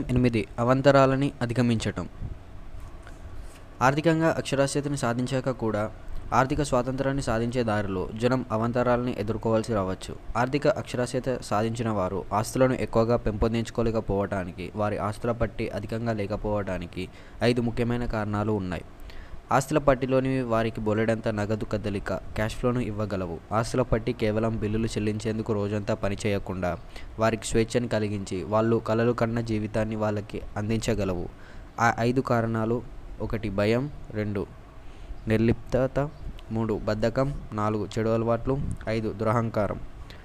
ఎనిమిది అవంతరాలని అధిగమించటం ఆర్థికంగా అక్షరాస్యతని సాధించాక కూడా ఆర్థిక స్వాతంత్రాన్ని సాధించే దారిలో జనం అవంతరాలని ఎదుర్కోవాల్సి రావచ్చు ఆర్థిక అక్షరాస్యత సాధించిన వారు ఆస్తులను ఎక్కువగా పెంపొందించుకోలేకపోవడానికి వారి ఆస్తుల పట్టి అధికంగా లేకపోవడానికి ఐదు ముఖ్యమైన కారణాలు ఉన్నాయి ఆస్తుల పట్టిలోని వారికి బొలెడంత నగదు కదలిక క్యాష్ ఫ్లోను ఇవ్వగలవు ఆస్తుల పట్టి కేవలం బిల్లులు చెల్లించేందుకు రోజంతా పని చేయకుండా వారికి స్వేచ్ఛని కలిగించి వాళ్ళు కలలు కన్న జీవితాన్ని వాళ్ళకి అందించగలవు ఆ ఐదు కారణాలు ఒకటి భయం రెండు నిర్లిప్తత మూడు బద్ధకం నాలుగు చెడు అలవాట్లు ఐదు దురహంకారం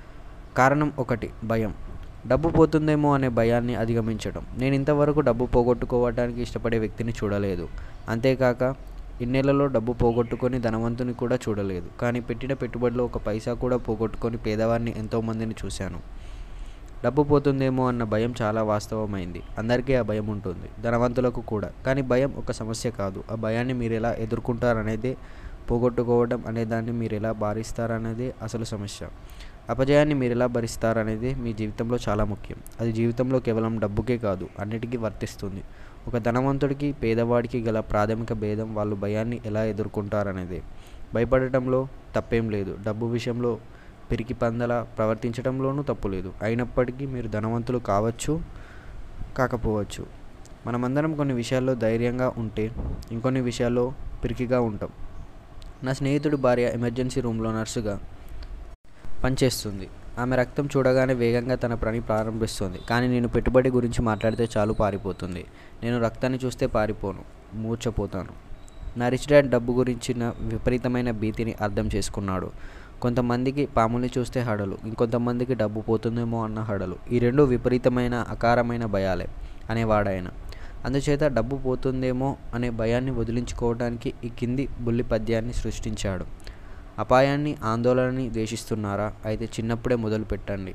కారణం ఒకటి భయం డబ్బు పోతుందేమో అనే భయాన్ని అధిగమించడం నేను ఇంతవరకు డబ్బు పోగొట్టుకోవడానికి ఇష్టపడే వ్యక్తిని చూడలేదు అంతేకాక ఇన్నేళ్లలో డబ్బు పోగొట్టుకొని ధనవంతుని కూడా చూడలేదు కానీ పెట్టిన పెట్టుబడిలో ఒక పైసా కూడా పోగొట్టుకొని పేదవారిని ఎంతోమందిని చూశాను డబ్బు పోతుందేమో అన్న భయం చాలా వాస్తవమైంది అందరికీ ఆ భయం ఉంటుంది ధనవంతులకు కూడా కానీ భయం ఒక సమస్య కాదు ఆ భయాన్ని మీరు ఎలా ఎదుర్కొంటారనేదే పోగొట్టుకోవడం అనే దాన్ని మీరు ఎలా భారిస్తారనేదే అసలు సమస్య అపజయాన్ని మీరు ఎలా భరిస్తారనేది మీ జీవితంలో చాలా ముఖ్యం అది జీవితంలో కేవలం డబ్బుకే కాదు అన్నిటికీ వర్తిస్తుంది ఒక ధనవంతుడికి పేదవాడికి గల ప్రాథమిక భేదం వాళ్ళు భయాన్ని ఎలా ఎదుర్కొంటారనేదే భయపడటంలో తప్పేం లేదు డబ్బు విషయంలో పిరికి పందలా ప్రవర్తించడంలోనూ తప్పు లేదు అయినప్పటికీ మీరు ధనవంతులు కావచ్చు కాకపోవచ్చు మనమందరం కొన్ని విషయాల్లో ధైర్యంగా ఉంటే ఇంకొన్ని విషయాల్లో పిరికిగా ఉంటాం నా స్నేహితుడి భార్య ఎమర్జెన్సీ రూమ్లో నర్సుగా పనిచేస్తుంది ఆమె రక్తం చూడగానే వేగంగా తన పని ప్రారంభిస్తుంది కానీ నేను పెట్టుబడి గురించి మాట్లాడితే చాలు పారిపోతుంది నేను రక్తాన్ని చూస్తే పారిపోను మూర్చపోతాను నా రిచ్ డాడ్ డబ్బు గురించిన విపరీతమైన భీతిని అర్థం చేసుకున్నాడు కొంతమందికి పాముల్ని చూస్తే హడలు ఇంకొంతమందికి డబ్బు పోతుందేమో అన్న హడలు ఈ రెండు విపరీతమైన అకారమైన భయాలే అనేవాడాయన అందుచేత డబ్బు పోతుందేమో అనే భయాన్ని వదిలించుకోవడానికి ఈ కింది బుల్లి పద్యాన్ని సృష్టించాడు అపాయాన్ని ఆందోళనని ద్వేషిస్తున్నారా అయితే చిన్నప్పుడే మొదలు పెట్టండి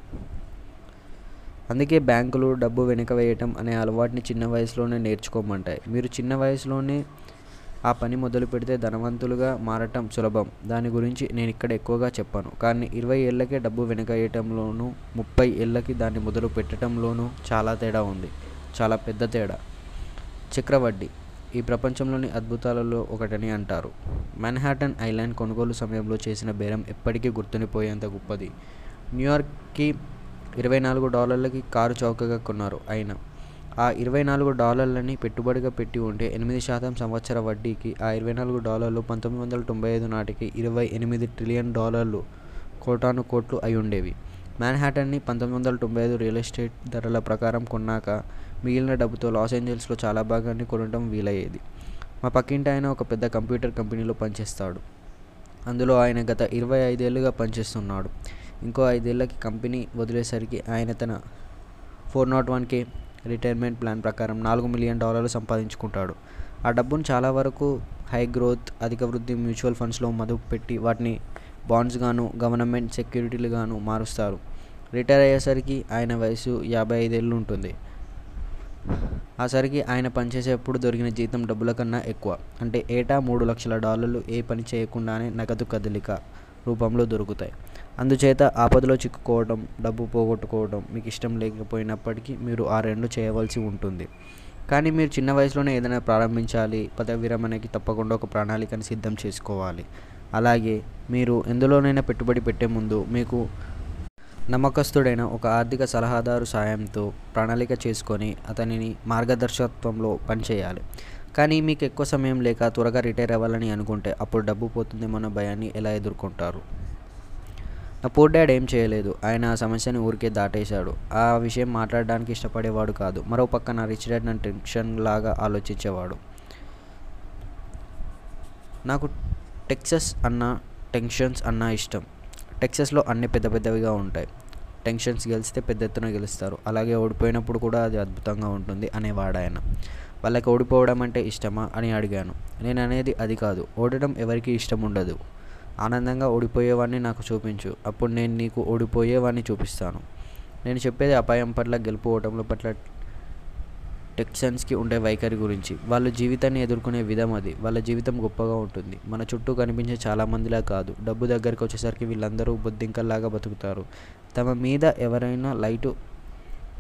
అందుకే బ్యాంకులు డబ్బు వెనక వేయటం అనే అలవాటుని చిన్న వయసులోనే నేర్చుకోమంటాయి మీరు చిన్న వయసులోనే ఆ పని మొదలు పెడితే ధనవంతులుగా మారటం సులభం దాని గురించి నేను ఇక్కడ ఎక్కువగా చెప్పాను కానీ ఇరవై ఏళ్ళకే డబ్బు వెనక వేయటంలోనూ ముప్పై ఏళ్ళకి దాన్ని మొదలు పెట్టడంలోనూ చాలా తేడా ఉంది చాలా పెద్ద తేడా చక్రవడ్డీ ఈ ప్రపంచంలోని అద్భుతాలలో ఒకటని అంటారు మన్హాటన్ ఐలాండ్ కొనుగోలు సమయంలో చేసిన బేరం ఎప్పటికీ గుర్తుండిపోయేంత గొప్పది న్యూయార్క్కి ఇరవై నాలుగు డాలర్లకి కారు చౌకగా కొన్నారు అయినా ఆ ఇరవై నాలుగు డాలర్లని పెట్టుబడిగా పెట్టి ఉంటే ఎనిమిది శాతం సంవత్సర వడ్డీకి ఆ ఇరవై నాలుగు డాలర్లు పంతొమ్మిది వందల తొంభై ఐదు నాటికి ఇరవై ఎనిమిది ట్రిలియన్ డాలర్లు కోటాను కోట్లు అయి ఉండేవి మ్యాన్హాటన్ని పంతొమ్మిది వందల తొంభై ఐదు రియల్ ఎస్టేట్ ధరల ప్రకారం కొన్నాక మిగిలిన డబ్బుతో లాస్ ఏంజల్స్లో చాలా భాగాన్ని కొనడం వీలయ్యేది మా పక్కింటి ఆయన ఒక పెద్ద కంప్యూటర్ కంపెనీలో పనిచేస్తాడు అందులో ఆయన గత ఇరవై ఐదేళ్లుగా పనిచేస్తున్నాడు ఇంకో ఐదేళ్లకి కంపెనీ వదిలేసరికి ఆయన తన four not one K retirement plan ప్రకారం నాలుగు మిలియన్ డాలర్లు సంపాదించుకుంటాడు ఆ డబ్బును చాలా వరకు హై గ్రోత్ అధిక వృద్ధి మ్యూచువల్ ఫండ్స్లో మదుపు పెట్టి వాటిని బాండ్స్ గాను గవర్నమెంట్ సెక్యూరిటీలు గాను మారుస్తారు రిటైర్ అయ్యేసరికి ఆయన వయసు యాభై ఐదేళ్ళు ఉంటుంది ఆ సరికి ఆయన పనిచేసేప్పుడు దొరికిన జీతం డబ్బుల కన్నా ఎక్కువ అంటే ఏటా మూడు లక్షల డాలర్లు ఏ పని చేయకుండానే నగదు కదలిక రూపంలో దొరుకుతాయి అందుచేత ఆపదలో చిక్కుకోవడం డబ్బు పోగొట్టుకోవడం మీకు ఇష్టం లేకపోయినప్పటికీ మీరు ఆ రెండు చేయవలసి ఉంటుంది కానీ మీరు చిన్న వయసులోనే ఏదైనా ప్రారంభించాలి పదవి విరమణకి తప్పకుండా ఒక ప్రణాళికను సిద్ధం చేసుకోవాలి అలాగే మీరు ఎందులోనైనా పెట్టుబడి పెట్టే ముందు మీకు నమ్మకస్తుడైన ఒక ఆర్థిక సలహాదారు సాయంతో ప్రణాళిక చేసుకొని అతనిని మార్గదర్శకత్వంలో పనిచేయాలి కానీ మీకు ఎక్కువ సమయం లేక త్వరగా రిటైర్ అవ్వాలని అనుకుంటే అప్పుడు డబ్బు పోతుందేమన్న భయాన్ని ఎలా ఎదుర్కొంటారు నా పూర్ డాడ్ ఏం చేయలేదు ఆయన ఆ సమస్యని ఊరికే దాటేశాడు ఆ విషయం మాట్లాడడానికి ఇష్టపడేవాడు కాదు మరో పక్క నా రిచ్ డాడ్ నన్ను టెన్షన్ లాగా ఆలోచించేవాడు నాకు టెక్సస్ అన్న టెన్షన్స్ అన్న ఇష్టం టెక్సస్లో అన్ని పెద్ద పెద్దవిగా ఉంటాయి టెన్షన్స్ గెలిస్తే పెద్ద ఎత్తున గెలుస్తారు అలాగే ఓడిపోయినప్పుడు కూడా అది అద్భుతంగా ఉంటుంది అనేవాడు ఆయన వాళ్ళకి ఓడిపోవడం అంటే ఇష్టమా అని అడిగాను నేను అనేది అది కాదు ఓడడం ఎవరికి ఇష్టం ఉండదు ఆనందంగా ఓడిపోయేవాడిని నాకు చూపించు అప్పుడు నేను నీకు ఓడిపోయేవాడిని చూపిస్తాను నేను చెప్పేది అపాయం పట్ల గెలుపు ఓటముల పట్ల టెక్సన్స్కి ఉండే వైఖరి గురించి వాళ్ళ జీవితాన్ని ఎదుర్కొనే విధం అది వాళ్ళ జీవితం గొప్పగా ఉంటుంది మన చుట్టూ కనిపించే చాలామందిలా కాదు డబ్బు దగ్గరికి వచ్చేసరికి వీళ్ళందరూ బొద్దింకల్లాగా బతుకుతారు తమ మీద ఎవరైనా లైటు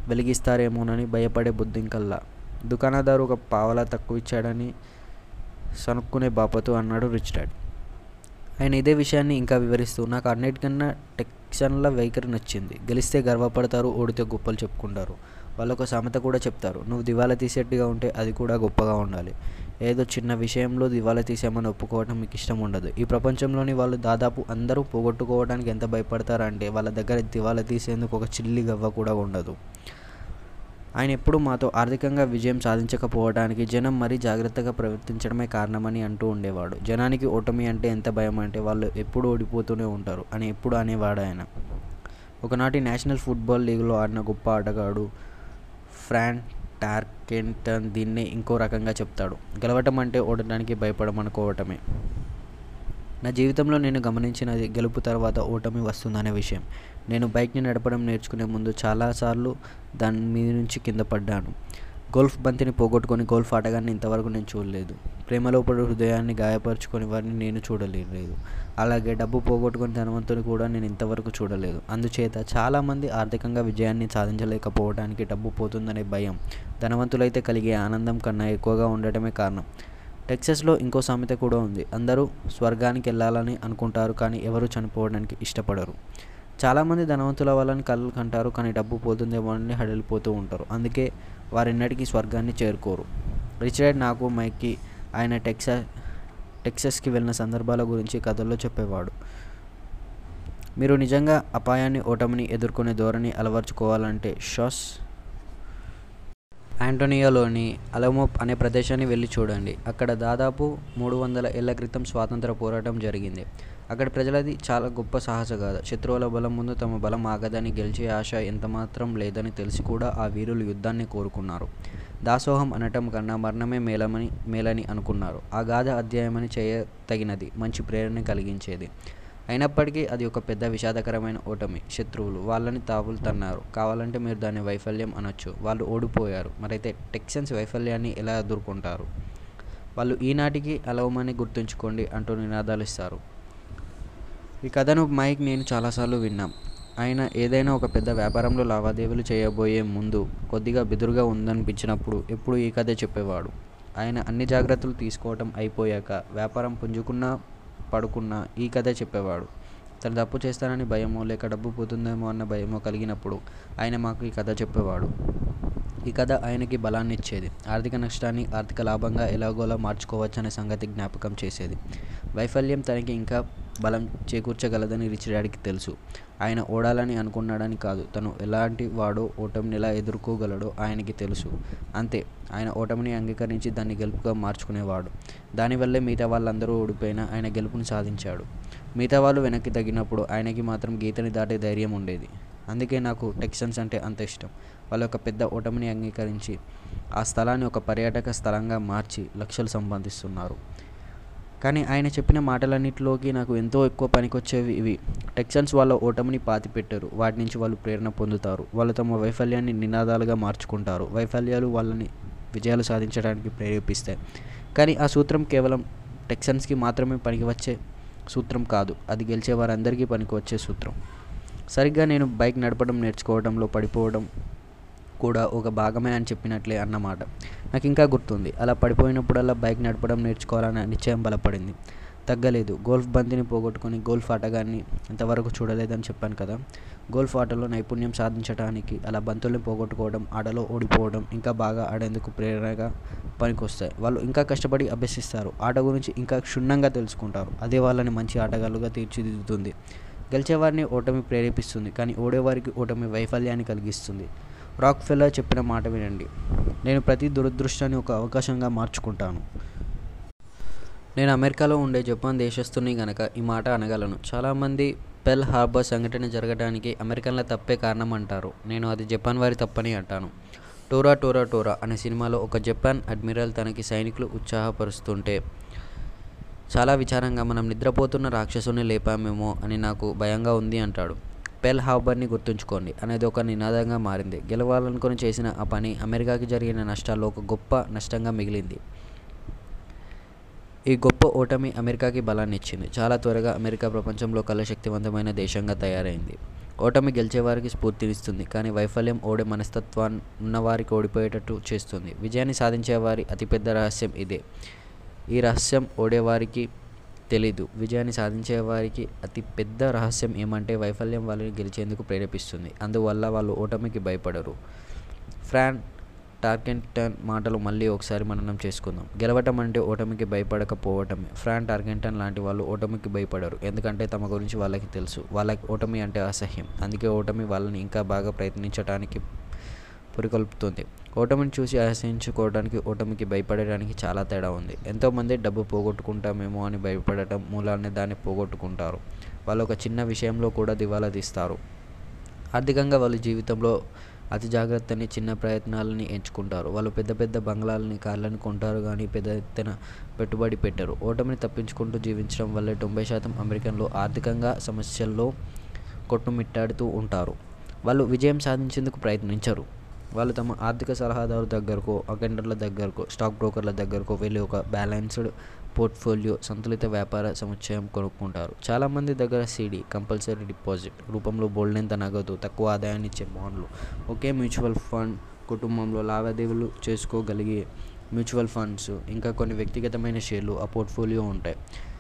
వెలిగిస్తారేమోనని భయపడే బుద్ధింకల్లా దుకాణదారు ఒక పావలా తక్కువ ఇచ్చాడని సనుక్కునే బాపతు అన్నాడు రిచ్ డాడ్ ఆయన ఇదే విషయాన్ని ఇంకా వివరిస్తూ నాకు అన్నిటికన్నా టెక్సన్ల వైఖరి నచ్చింది గెలిస్తే గర్వపడతారు ఓడితే గొప్పలు చెప్పుకుంటారు వాళ్ళు ఒక సామెత కూడా చెప్తారు నువ్వు దివాలా తీసేట్టుగా ఉంటే అది కూడా గొప్పగా ఉండాలి ఏదో చిన్న విషయంలో దివాలా తీసామని ఒప్పుకోవడం మీకు ఇష్టం ఉండదు ఈ ప్రపంచంలోని వాళ్ళు దాదాపు అందరూ పోగొట్టుకోవడానికి ఎంత భయపడతారంటే వాళ్ళ దగ్గర దివాలా తీసేందుకు ఒక చిల్లి గవ్వ కూడా ఉండదు ఆయన ఎప్పుడూ మాతో ఆర్థికంగా విజయం సాధించకపోవడానికి జనం మరీ జాగ్రత్తగా ప్రవర్తించడమే కారణమని అంటూ ఉండేవాడు జనానికి ఓటమి అంటే ఎంత భయం అంటే వాళ్ళు ఎప్పుడు ఓడిపోతూనే ఉంటారు అని ఎప్పుడు అనేవాడు ఆయన ఒకనాటి నేషనల్ ఫుట్బాల్ లీగ్లో ఆడిన గొప్ప ఆటగాడు ఫ్రాన్ టార్కెంటన్ దీన్నే ఇంకో రకంగా చెప్తాడు గెలవటం అంటే ఓడటానికి భయపడమనుకోవటమే నా జీవితంలో నేను గమనించినది గెలుపు తర్వాత ఓటమి వస్తుందనే విషయం నేను బైక్ని నడపడం నేర్చుకునే ముందు చాలాసార్లు దాని మీద నుంచి కింద పడ్డాను గోల్ఫ్ బంతిని పోగొట్టుకొని గోల్ఫ్ ఆటగాన్ని ఇంతవరకు నేను చూడలేదు ప్రేమలో పడి హృదయాన్ని గాయపరుచుకొని వారిని నేను చూడలేదు అలాగే డబ్బు పోగొట్టుకొని ధనవంతుని కూడా నేను ఇంతవరకు చూడలేదు అందుచేత చాలామంది ఆర్థికంగా విజయాన్ని సాధించలేకపోవడానికి డబ్బు పోతుందనే భయం ధనవంతులైతే కలిగే ఆనందం కన్నా ఎక్కువగా ఉండటమే కారణం టెక్సస్లో ఇంకో సామెత కూడా ఉంది అందరూ స్వర్గానికి వెళ్ళాలని అనుకుంటారు కానీ ఎవరు చనిపోవడానికి ఇష్టపడరు చాలామంది ధనవంతుల వాళ్ళని కళ్ళు కంటారు కానీ డబ్బు పోతుందేమో అని హడలిపోతూ ఉంటారు అందుకే వారెన్నటికీ స్వర్గాన్ని చేరుకోరు రిచ్ డాడ్ నాకు మైక్కి ఆయన టెక్సా టెక్సస్కి వెళ్ళిన సందర్భాల గురించి కథల్లో చెప్పేవాడు మీరు నిజంగా అపాయాన్ని ఓటమిని ఎదుర్కొనే ధోరణి అలవర్చుకోవాలంటే షాస్ ఆంటోనియోలోని అలమోప్ అనే ప్రదేశాన్ని వెళ్ళి చూడండి అక్కడ దాదాపు మూడు వందల ఏళ్ల క్రితం స్వాతంత్ర పోరాటం జరిగింది అక్కడి ప్రజలది చాలా గొప్ప సాహసగాథ శత్రువుల బలం ముందు తమ బలం ఆగదని గెలిచే ఆశ ఎంతమాత్రం లేదని తెలిసి కూడా ఆ వీరులు యుద్ధాన్ని కోరుకున్నారు దాసోహం అనటం కన్నా మరణమే మేలమని మేలని అనుకున్నారు ఆ గాథ అధ్యాయమని చేయతగినది మంచి ప్రేరణ కలిగించేది అయినప్పటికీ అది ఒక పెద్ద విషాదకరమైన ఓటమి శత్రువులు వాళ్ళని తావులు తన్నారు కావాలంటే మీరు దాన్ని వైఫల్యం అనొచ్చు వాళ్ళు ఓడిపోయారు మరైతే టెక్సన్స్ వైఫల్యాన్ని ఎలా ఎదుర్కొంటారు వాళ్ళు ఈనాటికి అలవమని గుర్తుంచుకోండి అంటూ నినాదాలు ఇస్తారు ఈ కథను మైక్ నేను చాలాసార్లు విన్నాం ఆయన ఏదైనా ఒక పెద్ద వ్యాపారంలో లావాదేవీలు చేయబోయే ముందు కొద్దిగా బెదురుగా ఉందనిపించినప్పుడు ఎప్పుడు ఈ కథే చెప్పేవాడు ఆయన అన్ని జాగ్రత్తలు తీసుకోవటం అయిపోయాక వ్యాపారం పుంజుకున్నా పడుకున్నా ఈ కథే చెప్పేవాడు తను తప్పు చేస్తానని భయమో లేక డబ్బు పోతుందేమో అన్న భయమో కలిగినప్పుడు ఆయన మాకు ఈ కథ చెప్పేవాడు ఈ కథ ఆయనకి బలాన్ని ఇచ్చేది ఆర్థిక నష్టాన్ని ఆర్థిక లాభంగా ఎలాగోలా మార్చుకోవచ్చనే సంగతి జ్ఞాపకం చేసేది వైఫల్యం తనకి ఇంకా బలం చేకూర్చగలదని రిచ్ డాడీకి తెలుసు ఆయన ఓడాలని అనుకున్నాడని కాదు తను ఎలాంటి వాడో ఓటమిని ఎలా ఎదుర్కోగలడో ఆయనకి తెలుసు అంతే ఆయన ఓటమిని అంగీకరించి దాన్ని గెలుపుగా మార్చుకునేవాడు దానివల్లే మిగతా వాళ్ళందరూ ఓడిపోయినా ఆయన గెలుపుని సాధించాడు మిగతా వాళ్ళు వెనక్కి తగ్గినప్పుడు ఆయనకి మాత్రం గీతని దాటే ధైర్యం ఉండేది అందుకే నాకు టెక్సన్స్ అంటే అంత ఇష్టం వాళ్ళ ఒక పెద్ద ఓటమిని అంగీకరించి ఆ స్థలాన్ని ఒక పర్యాటక స్థలంగా మార్చి లక్షలు సంపాదిస్తున్నారు కానీ ఆయన చెప్పిన మాటలన్నింటిలోకి నాకు ఎంతో ఎక్కువ పనికొచ్చేవి ఇవి టెక్సన్స్ వాళ్ళ ఓటమిని పాతి పెట్టారు వాటి నుంచి వాళ్ళు ప్రేరణ పొందుతారు వాళ్ళు తమ వైఫల్యాన్ని నినాదాలుగా మార్చుకుంటారు వైఫల్యాలు వాళ్ళని విజయాలు సాధించడానికి ప్రేరేపిస్తాయి కానీ ఆ సూత్రం కేవలం టెక్సన్స్కి మాత్రమే పనికి వచ్చే సూత్రం కాదు అది గెలిచే వారందరికీ పనికి వచ్చే సూత్రం సరిగ్గా నేను బైక్ నడపడం నేర్చుకోవడంలో పడిపోవడం కూడా ఒక భాగమే అని చెప్పినట్లే అన్నమాట నాకు ఇంకా గుర్తుంది అలా పడిపోయినప్పుడల్లా బైక్ నడపడం నేర్చుకోవాలనే నిశ్చయం బలపడింది తగ్గలేదు గోల్ఫ్ బంతిని పోగొట్టుకొని గోల్ఫ్ ఆటగాన్ని ఇంతవరకు చూడలేదని చెప్పాను కదా గోల్ఫ్ ఆటలో నైపుణ్యం సాధించడానికి అలా బంతుల్ని పోగొట్టుకోవడం ఆటలో ఓడిపోవడం ఇంకా బాగా ఆడేందుకు ప్రేరణగా పనికొస్తాయి వాళ్ళు ఇంకా కష్టపడి అభ్యసిస్తారు ఆట గురించి ఇంకా క్షుణ్ణంగా తెలుసుకుంటారు అదే వాళ్ళని మంచి ఆటగాళ్ళుగా తీర్చిదిద్దుతుంది గెలిచేవారిని ఓటమి ప్రేరేపిస్తుంది కానీ ఓడేవారికి ఓటమి వైఫల్యాన్ని కలిగిస్తుంది రాక్ ఫెల్లర్ చెప్పిన మాట వినండి నేను ప్రతి దురదృష్టాన్ని ఒక అవకాశంగా మార్చుకుంటాను నేను అమెరికాలో ఉండే జపాన్ దేశస్తుని గనక ఈ మాట అనగలను చాలామంది పెల్ హార్బర్ సంఘటన జరగడానికి అమెరికన్ల తప్పే కారణం అంటారు నేను అది జపాన్ వారి తప్పని అంటాను టోరా టోరా టోరా అనే సినిమాలో ఒక జపాన్ అడ్మిరల్ తనకి సైనికులు ఉత్సాహపరుస్తుంటే చాలా విచారంగా మనం నిద్రపోతున్న రాక్షసుని లేపామేమో అని నాకు భయంగా ఉంది అంటాడు పెల్ హార్బర్ని గుర్తుంచుకోండి అనేది ఒక నినాదంగా మారింది గెలవాలనుకొని చేసిన ఆ పని అమెరికాకి జరిగిన నష్టాల్లో ఒక గొప్ప నష్టంగా మిగిలింది ఈ గొప్ప ఓటమి అమెరికాకి బలాన్ని ఇచ్చింది చాలా త్వరగా అమెరికా ప్రపంచంలో కల శక్తివంతమైన దేశంగా తయారైంది ఓటమి గెలిచేవారికి స్ఫూర్తినిస్తుంది కానీ వైఫల్యం ఓడే మనస్తత్వాన్ని ఉన్నవారికి ఓడిపోయేటట్టు చేస్తుంది విజయాన్ని సాధించేవారి అతిపెద్ద రహస్యం ఇదే ఈ రహస్యం ఓడేవారికి తెలీదు విజయాన్ని సాధించే వారికి అతి పెద్ద రహస్యం ఏమంటే వైఫల్యం వాళ్ళని గెలిచేందుకు ప్రేరేపిస్తుంది అందువల్ల వాళ్ళు ఓటమికి భయపడరు ఫ్రాన్ టార్కెంటన్ మాటలు మళ్ళీ ఒకసారి మననం చేసుకుందాం గెలవటం అంటే ఓటమికి భయపడకపోవటమే ఫ్రాన్ టార్కెంటన్ లాంటి వాళ్ళు ఓటమికి భయపడరు ఎందుకంటే తమ గురించి వాళ్ళకి తెలుసు వాళ్ళకి ఓటమి అంటే అసహ్యం అందుకే ఓటమి వాళ్ళని ఇంకా బాగా ప్రయత్నించడానికి పురికొల్పుతుంది ఓటమిని చూసి అసహించుకోవడానికి ఓటమికి భయపడడానికి చాలా తేడా ఉంది ఎంతోమంది డబ్బు పోగొట్టుకుంటామేమో అని భయపడటం మూలాన్ని దాన్ని పోగొట్టుకుంటారు వాళ్ళు ఒక చిన్న విషయంలో కూడా దివాలా తీస్తారు ఆర్థికంగా వాళ్ళ జీవితంలో అతి జాగ్రత్తని చిన్న ప్రయత్నాలని ఎంచుకుంటారు వాళ్ళు పెద్ద పెద్ద బంగ్లాలని కార్లను కొంటారు కానీ పెద్ద ఎత్తున పెట్టుబడి పెట్టరు ఓటమిని తప్పించుకుంటూ జీవించడం వల్లే తొంభై శాతం అమెరికన్లు ఆర్థికంగా సమస్యల్లో కొట్టుమిట్టాడుతూ ఉంటారు వాళ్ళు విజయం సాధించేందుకు ప్రయత్నించరు వాళ్ళు తమ ఆర్థిక సలహాదారు దగ్గరకు అకౌంటర్ల దగ్గరకు స్టాక్ బ్రోకర్ల దగ్గరకు వెళ్ళి ఒక బ్యాలెన్స్డ్ పోర్ట్ఫోలియో సంతులిత వ్యాపార సముచ్చయం కొనుక్కుంటారు చాలామంది దగ్గర సీడీ కంపల్సరీ డిపాజిట్ రూపంలో బోల్డెంత నగదు తక్కువ ఆదాయాన్ని ఇచ్చే బాండ్లు ఒకే మ్యూచువల్ ఫండ్ కుటుంబంలో లావాదేవీలు చేసుకోగలిగే మ్యూచువల్ ఫండ్స్ ఇంకా కొన్ని వ్యక్తిగతమైన షేర్లు ఆ పోర్ట్ఫోలియో ఉంటాయి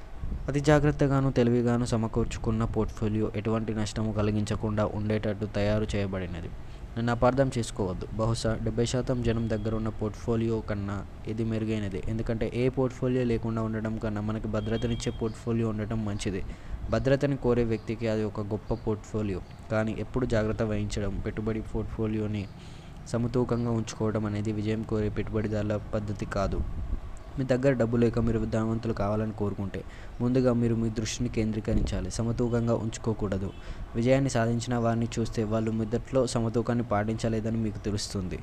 అతి జాగ్రత్తగాను తెలివిగాను సమకూర్చుకున్న పోర్ట్ఫోలియో ఎటువంటి నష్టము కలిగించకుండా ఉండేటట్టు తయారు చేయబడినది నన్ను అపార్థం చేసుకోవద్దు బహుశా డెబ్బై శాతం జనం దగ్గర ఉన్న పోర్ట్ఫోలియో కన్నా ఇది మెరుగైనది ఎందుకంటే ఏ పోర్ట్ఫోలియో లేకుండా ఉండడం కన్నా మనకి భద్రతనిచ్చే పోర్ట్ఫోలియో ఉండటం మంచిది భద్రతని కోరే వ్యక్తికి అది ఒక గొప్ప పోర్ట్ఫోలియో కానీ ఎప్పుడు జాగ్రత్త వహించడం పెట్టుబడి పోర్ట్ఫోలియోని సమతూకంగా ఉంచుకోవడం అనేది విజయం కోరే పెట్టుబడిదారుల పద్ధతి కాదు మీ దగ్గర డబ్బు లేక మీరు ధనవంతులు కావాలని కోరుకుంటే ముందుగా మీరు మీ దృష్టిని కేంద్రీకరించాలి సమతూకంగా ఉంచుకోకూడదు విజయాన్ని సాధించిన వారిని చూస్తే వాళ్ళు మొదట్లో సమతూకాన్ని పాటించలేదని మీకు తెలుస్తుంది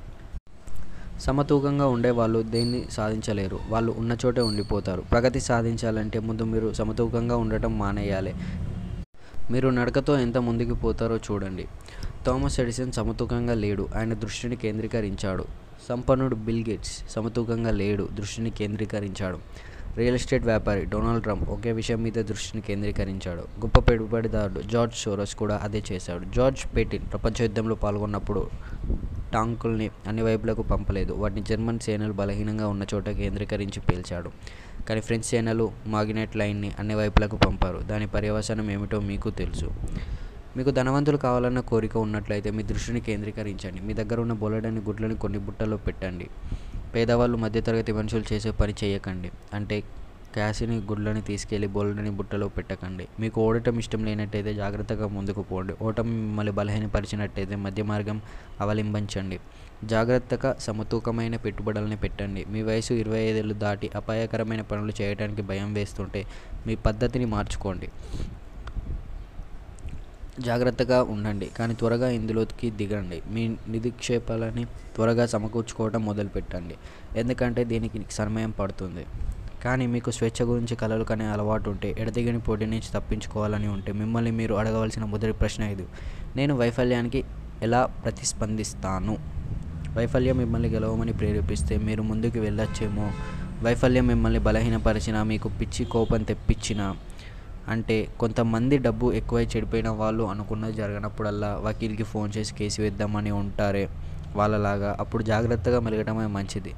సమతూకంగా ఉండే వాళ్ళు దేన్ని సాధించలేరు వాళ్ళు ఉన్న చోటే ఉండిపోతారు ప్రగతి సాధించాలంటే ముందు మీరు సమతూకంగా ఉండటం మానేయాలి మీరు నడకతో ఎంత ముందుకు పోతారో చూడండి థామస్ ఎడిసన్ సమతూకంగా లేడు ఆయన దృష్టిని కేంద్రీకరించాడు సంపన్నుడు బిల్ గేట్స్ సమతూకంగా లేడు దృష్టిని కేంద్రీకరించాడు రియల్ ఎస్టేట్ వ్యాపారి డొనాల్డ్ ట్రంప్ ఒకే విషయం మీద దృష్టిని కేంద్రీకరించాడు గొప్ప పెట్టుబడిదారుడు జార్జ్ సోరస్ కూడా అదే చేశాడు జార్జ్ పేటిన్ ప్రపంచ యుద్ధంలో పాల్గొన్నప్పుడు టాంకుల్ని అన్ని వైపులకు పంపలేదు వాటిని జర్మన్ సేనలు బలహీనంగా ఉన్న చోట కేంద్రీకరించి పేల్చాడు కానీ ఫ్రెంచ్ సేనలు మాగ్నెట్ లైన్ని అన్ని వైపులకు పంపారు దాని పర్యవసానం ఏమిటో మీకు తెలుసు మీకు ధనవంతులు కావాలన్న కోరిక ఉన్నట్లయితే మీ దృష్టిని కేంద్రీకరించండి మీ దగ్గర ఉన్న బొలడని గుడ్లని కొన్ని బుట్టలో పెట్టండి పేదవాళ్ళు మధ్యతరగతి మనుషులు చేసే పని చేయకండి అంటే క్యాసిని గుడ్లని తీసుకెళ్లి బోల్డని బుట్టలో పెట్టకండి మీకు ఓడటం ఇష్టం లేనట్టయితే జాగ్రత్తగా ముందుకు పోండి ఓటమి మిమ్మల్ని బలహీనపరిచినట్టయితే మధ్య మార్గం అవలంబించండి జాగ్రత్తగా సమతూకమైన పెట్టుబడులని పెట్టండి మీ వయసు ఇరవై ఐదేళ్ళు దాటి అపాయకరమైన పనులు చేయడానికి భయం వేస్తుంటే మీ పద్ధతిని మార్చుకోండి జాగ్రత్తగా ఉండండి కానీ త్వరగా ఇందులోకి దిగండి మీ నిధిక్షేపాలని త్వరగా సమకూర్చుకోవడం మొదలుపెట్టండి ఎందుకంటే దీనికి సమయం పడుతుంది కానీ మీకు స్వేచ్ఛ గురించి కలలు కనే అలవాటు ఉంటే ఎడతెగని పోటీ నుంచి తప్పించుకోవాలని ఉంటే మిమ్మల్ని మీరు అడగవలసిన మొదటి ప్రశ్న ఇది నేను వైఫల్యానికి ఎలా ప్రతిస్పందిస్తాను వైఫల్యం మిమ్మల్ని గెలవమని ప్రేరేపిస్తే మీరు ముందుకు వెళ్ళొచ్చేమో వైఫల్యం మిమ్మల్ని బలహీనపరిచినా మీకు పిచ్చి కోపం తెప్పించినా అంటే కొంతమంది డబ్బు ఎక్కువై చెడిపోయిన వాళ్ళు అనుకున్నది జరగనప్పుడల్లా వకీల్కి ఫోన్ చేసి కేసు వేద్దామని ఉంటారే వాళ్ళలాగా అప్పుడు జాగ్రత్తగా మెలగటమే మంచిది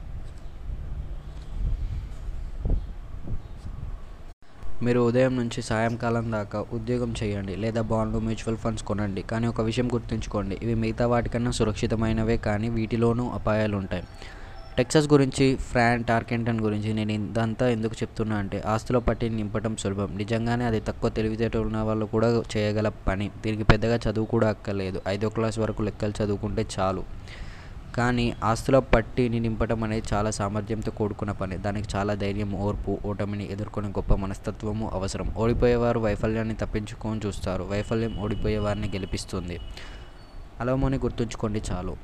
మీరు ఉదయం నుంచి సాయంకాలం దాకా ఉద్యోగం చేయండి లేదా బాండ్లు మ్యూచువల్ ఫండ్స్ కొనండి కానీ ఒక విషయం గుర్తుంచుకోండి ఇవి మిగతా వాటికన్నా సురక్షితమైనవే కానీ వీటిలోనూ అపాయాలు ఉంటాయి టెక్సస్ గురించి ఫ్రాన్ టార్కెంటన్ గురించి నేను ఇదంతా ఎందుకు చెప్తున్నా అంటే ఆస్తుల పట్టి నింపటం సులభం నిజంగానే అది తక్కువ తెలివితేటలు ఉన్న వాళ్ళు కూడా చేయగల పని దీనికి పెద్దగా చదువు కూడా అక్కర్లేదు ఐదో క్లాస్ వరకు లెక్కలు చదువుకుంటే చాలు కానీ ఆస్తుల పట్టిని నింపటం అనేది చాలా సామర్థ్యంతో కూడుకున్న పని దానికి చాలా ధైర్యం ఓర్పు ఓటమిని ఎదుర్కొనే గొప్ప మనస్తత్వము అవసరం ఓడిపోయేవారు వైఫల్యాన్ని తప్పించుకొని చూస్తారు వైఫల్యం ఓడిపోయే వారిని గెలిపిస్తుంది అలవమని గుర్తుంచుకోండి చాలు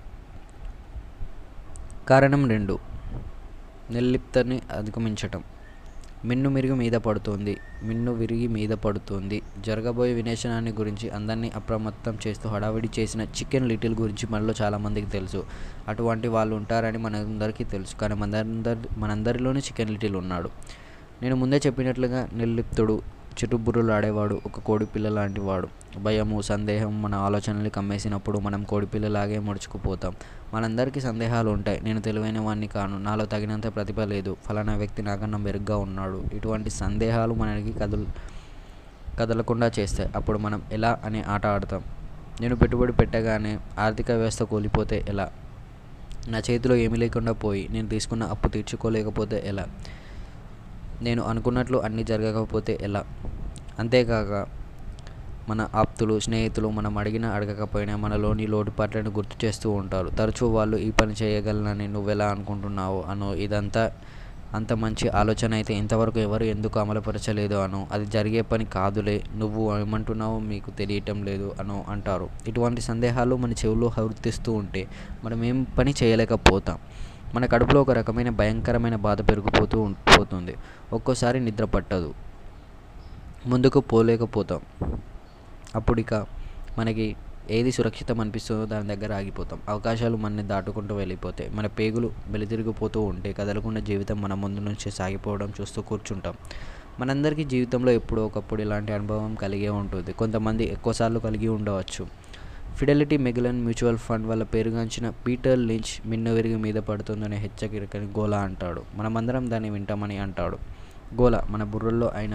కారణం రెండు నిర్లిప్తని అధిగమించటం మిన్ను మిరిగి మీద పడుతుంది మిన్ను విరిగి మీద పడుతుంది జరగబోయే వినేశనాన్ని గురించి అందరినీ అప్రమత్తం చేస్తూ హడావిడి చేసిన చికెన్ లిటిల్ గురించి మనలో చాలామందికి తెలుసు అటువంటి వాళ్ళు ఉంటారని మనందరికీ తెలుసు కానీ మనందరి మనందరిలోనే చికెన్ లిటిల్ ఉన్నాడు నేను ముందే చెప్పినట్లుగా నిర్లిప్తుడు చిటుబుర్రులు ఆడేవాడు ఒక కోడిపిల్ల లాంటి వాడు భయము సందేహం మన ఆలోచనల్ని కమ్మేసినప్పుడు మనం కోడిపిల్లలాగే ముడుచుకుపోతాం మనందరికీ సందేహాలు ఉంటాయి నేను తెలివైన వాడిని కాను నాలో తగినంత ప్రతిభ లేదు ఫలానా వ్యక్తి నాకన్నా మెరుగ్గా ఉన్నాడు ఇటువంటి సందేహాలు మనకి కదులు కదలకుండా చేస్తాయి అప్పుడు మనం ఎలా అనే ఆట ఆడతాం నేను పెట్టుబడి పెట్టగానే ఆర్థిక వ్యవస్థ కూలిపోతే ఎలా నా చేతిలో ఏమీ లేకుండా పోయి నేను తీసుకున్న అప్పు తీర్చుకోలేకపోతే ఎలా నేను అనుకున్నట్లు అన్నీ జరగకపోతే ఎలా అంతేకాక మన ఆప్తులు స్నేహితులు మనం అడిగినా అడగకపోయినా మనలోని లోటుపాట్లను గుర్తు చేస్తూ ఉంటారు తరచూ వాళ్ళు ఈ పని చేయగలనని నువ్వెలా అనుకుంటున్నావు అను ఇదంతా అంత మంచి ఆలోచన అయితే ఇంతవరకు ఎవరు ఎందుకు అమలుపరచలేదు అను అది జరిగే పని కాదులే నువ్వు ఏమంటున్నావో మీకు తెలియటం లేదు అను అంటారు ఇటువంటి సందేహాలు మన చెవుల్లో హృతిస్తూ ఉంటే మనం ఏం పని చేయలేకపోతాం మన కడుపులో ఒక రకమైన భయంకరమైన బాధ పెరిగిపోతూ ఉం- పోతుంది ఒక్కోసారి నిద్ర పట్టదు ముందుకు పోలేకపోతాం అప్పుడు ఇక మనకి ఏది సురక్షితం అనిపిస్తుందో దాని దగ్గర ఆగిపోతాం అవకాశాలు మనని దాటుకుంటూ వెళ్ళిపోతాయి మన పేగులు వెలితిరిగిపోతూ ఉంటే కదలకుండా జీవితం మన ముందు నుంచి సాగిపోవడం చూస్తూ కూర్చుంటాం మనందరికీ జీవితంలో ఎప్పుడో ఒకప్పుడు ఇలాంటి అనుభవం కలిగే ఉంటుంది కొంతమంది ఎక్కువసార్లు కలిగి ఉండవచ్చు ఫిడెలిటీ మెగిలన్ మ్యూచువల్ ఫండ్ వల్ల పేరుగాంచిన పీటర్ లించ్ మిన్నవిరిగి మీద పడుతుందనే హెచ్చరికని గోలా అంటాడు మనమందరం దాన్ని వింటామని అంటాడు గోలా మన బుర్రల్లో అయిన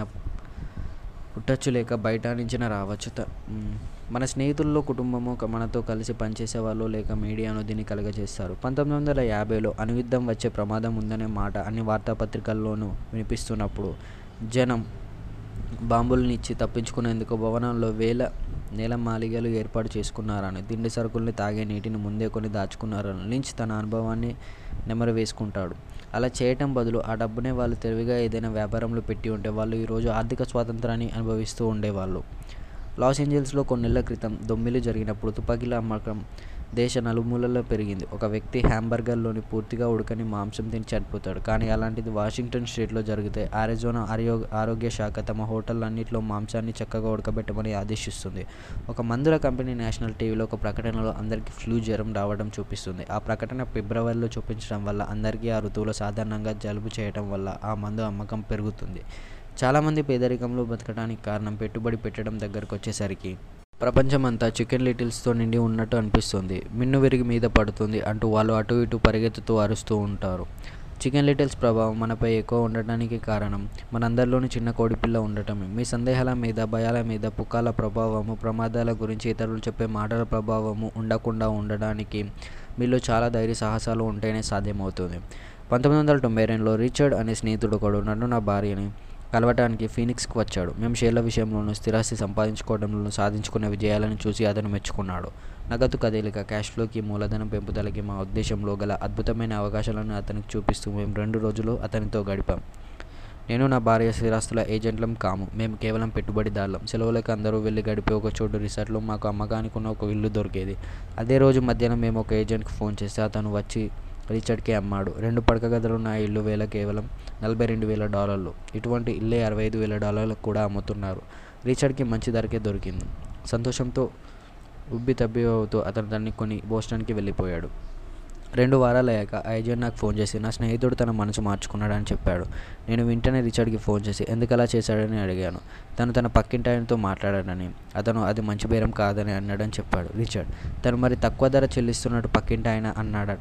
పుట్టచ్చు లేక బయట నుంచిన రావచ్చు త- మ్, మన స్నేహితుల్లో కుటుంబము క- మనతో కలిసి పనిచేసే వాళ్ళు లేక మీడియాను దీన్ని కలగజేస్తారు పంతొమ్మిది వందల యాభైలో అణుయుద్ధం వచ్చే ప్రమాదం ఉందనే మాట అన్ని వార్తాపత్రికల్లోనూ వినిపిస్తున్నప్పుడు జనం బాంబులనిచ్చి తప్పించుకునేందుకు భవనంలో వేల నేల మాలిగలు ఏర్పాటు చేసుకున్నారని తిండి సరుకుల్ని తాగే నీటిని ముందే కొని దాచుకున్నారని లించ్ తన అనుభవాన్ని నెమరు వేసుకుంటాడు అలా చేయటం బదులు ఆ డబ్బునే వాళ్ళు తెలివిగా ఏదైనా వ్యాపారంలో పెట్టి ఉంటే వాళ్ళు ఈరోజు ఆర్థిక స్వాతంత్రాన్ని అనుభవిస్తూ ఉండేవాళ్ళు లాస్ ఏంజల్స్లో కొన్నేళ్ల క్రితం దొమ్మిలు జరిగినప్పుడు తుపాకీల అమ్మకం దేశ నలుమూలల్లో పెరిగింది ఒక వ్యక్తి హ్యాంబర్గర్లోని పూర్తిగా ఉడకని మాంసం తిని చనిపోతాడు కానీ అలాంటిది వాషింగ్టన్ స్టేట్లో జరిగితే ఆరిజోనా ఆరో ఆరోగ్య శాఖ తమ హోటళ్ళన్నింటిలో మాంసాన్ని చక్కగా ఉడకబెట్టమని ఆదేశిస్తుంది ఒక మందుల కంపెనీ నేషనల్ టీవీలో ఒక ప్రకటనలో అందరికీ ఫ్లూ జ్వరం రావడం చూపిస్తుంది ఆ ప్రకటన ఫిబ్రవరిలో చూపించడం వల్ల అందరికీ ఆ ఋతువులో సాధారణంగా జలుబు చేయడం వల్ల ఆ మందు అమ్మకం పెరుగుతుంది చాలామంది పేదరికంలో బతకడానికి కారణం పెట్టుబడి పెట్టడం దగ్గరకు వచ్చేసరికి ప్రపంచమంతా చికెన్ లిటిల్స్తో నిండి ఉన్నట్టు అనిపిస్తుంది మిన్ను విరిగి మీద పడుతుంది అంటూ వాళ్ళు అటు ఇటు పరిగెత్తుతూ అరుస్తూ ఉంటారు చికెన్ లిటిల్స్ ప్రభావం మనపై ఎక్కువ ఉండటానికి కారణం మనందరిలోని చిన్న కోడిపిల్ల ఉండటమే మీ సందేహాల మీద భయాల మీద పుకాల ప్రభావము ప్రమాదాల గురించి ఇతరులు చెప్పే మాటల ప్రభావము ఉండకుండా ఉండడానికి మీలో చాలా ధైర్య సాహసాలు ఉంటేనే సాధ్యమవుతుంది పంతొమ్మిది వందల తొంభై రెండులో రిచర్డ్ అనే స్నేహితుడు ఒకడు నన్ను నా భార్యని కలవటానికి ఫీనిక్స్కి వచ్చాడు మేము షేర్ల విషయంలోనూ స్థిరాస్తి సంపాదించుకోవడంలోనూ సాధించుకున్న విజయాలను చూసి అతను మెచ్చుకున్నాడు నగదు కదలిక క్యాష్ ఫ్లోకి మూలధనం పెంపుదలకి మా ఉద్దేశంలో గల అద్భుతమైన అవకాశాలను అతనికి చూపిస్తూ మేము రెండు రోజులు అతనితో గడిపాం నేను నా భార్య స్థిరాస్తుల ఏజెంట్లం కాము మేము కేవలం పెట్టుబడిదారులం సెలవులకు అందరూ వెళ్ళి గడిపే ఒక చోటు రిసార్ట్లో మాకు అమ్మకానికి ఉన్న ఒక ఇల్లు దొరికేది అదే రోజు మధ్యాహ్నం మేము ఒక ఏజెంట్కి ఫోన్ చేస్తే అతను వచ్చి రిచర్డ్కి అమ్మాడు రెండు పడక గదులు ఉన్న ఆ ఇల్లు వేల కేవలం నలభై రెండు వేల డాలర్లు ఇటువంటి ఇల్లే అరవై ఐదు వేల డాలర్లకు కూడా అమ్ముతున్నారు రిచర్డ్కి మంచి ధరకే దొరికింది సంతోషంతో ఉబ్బి తబ్బి అవుతూ అతను దాన్ని కొని బోస్టన్కి వెళ్ళిపోయాడు రెండు వారాలు అయ్యాక ఆ ఏజెంట్ నాకు ఫోన్ చేసి నా స్నేహితుడు తన మనసు మార్చుకున్నాడని చెప్పాడు నేను వెంటనే రిచర్డ్కి ఫోన్ చేసి ఎందుకు అలా చేశాడని అడిగాను తను తన పక్కింటి ఆయనతో మాట్లాడాడని అతను అది మంచి బేరం కాదని అన్నాడని చెప్పాడు రిచర్డ్ తను మరి తక్కువ ధర చెల్లిస్తున్నట్టు పక్కింటి ఆయన అన్నాడట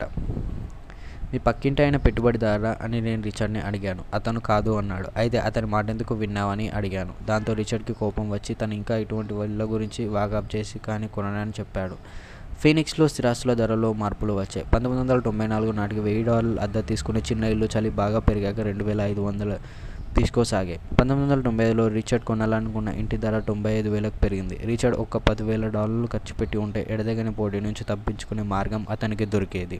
మీ పక్కింటి ఆయన పెట్టుబడిదారా అని నేను రిచర్డ్ని అడిగాను అతను కాదు అన్నాడు అయితే అతని మాట ఎందుకు విన్నావని అడిగాను దాంతో రిచర్డ్కి కోపం వచ్చి తను ఇంకా ఇటువంటి వాళ్ళ గురించి వాగాప్ చేసి కానీ కొననని చెప్పాడు ఫీనిక్స్లో స్థిరాస్తుల ధరలో మార్పులు వచ్చాయి పంతొమ్మిది వందల తొంభై నాలుగు నాటికి వెయ్యి డాలర్లు అద్దె తీసుకునే చిన్న ఇల్లు చలి బాగా పెరిగాక రెండు వేల ఐదు వందలు తీసుకోసాగాయి పంతొమ్మిది వందల తొంభై ఐదులో రిచర్డ్ కొనాలనుకున్న ఇంటి ధర తొంభై ఐదు వేలకు పెరిగింది రిచర్డ్ ఒక పదివేల డాలర్లు ఖర్చు పెట్టి ఉంటే ఎడదగని పోటీ నుంచి తప్పించుకునే మార్గం అతనికి దొరికేది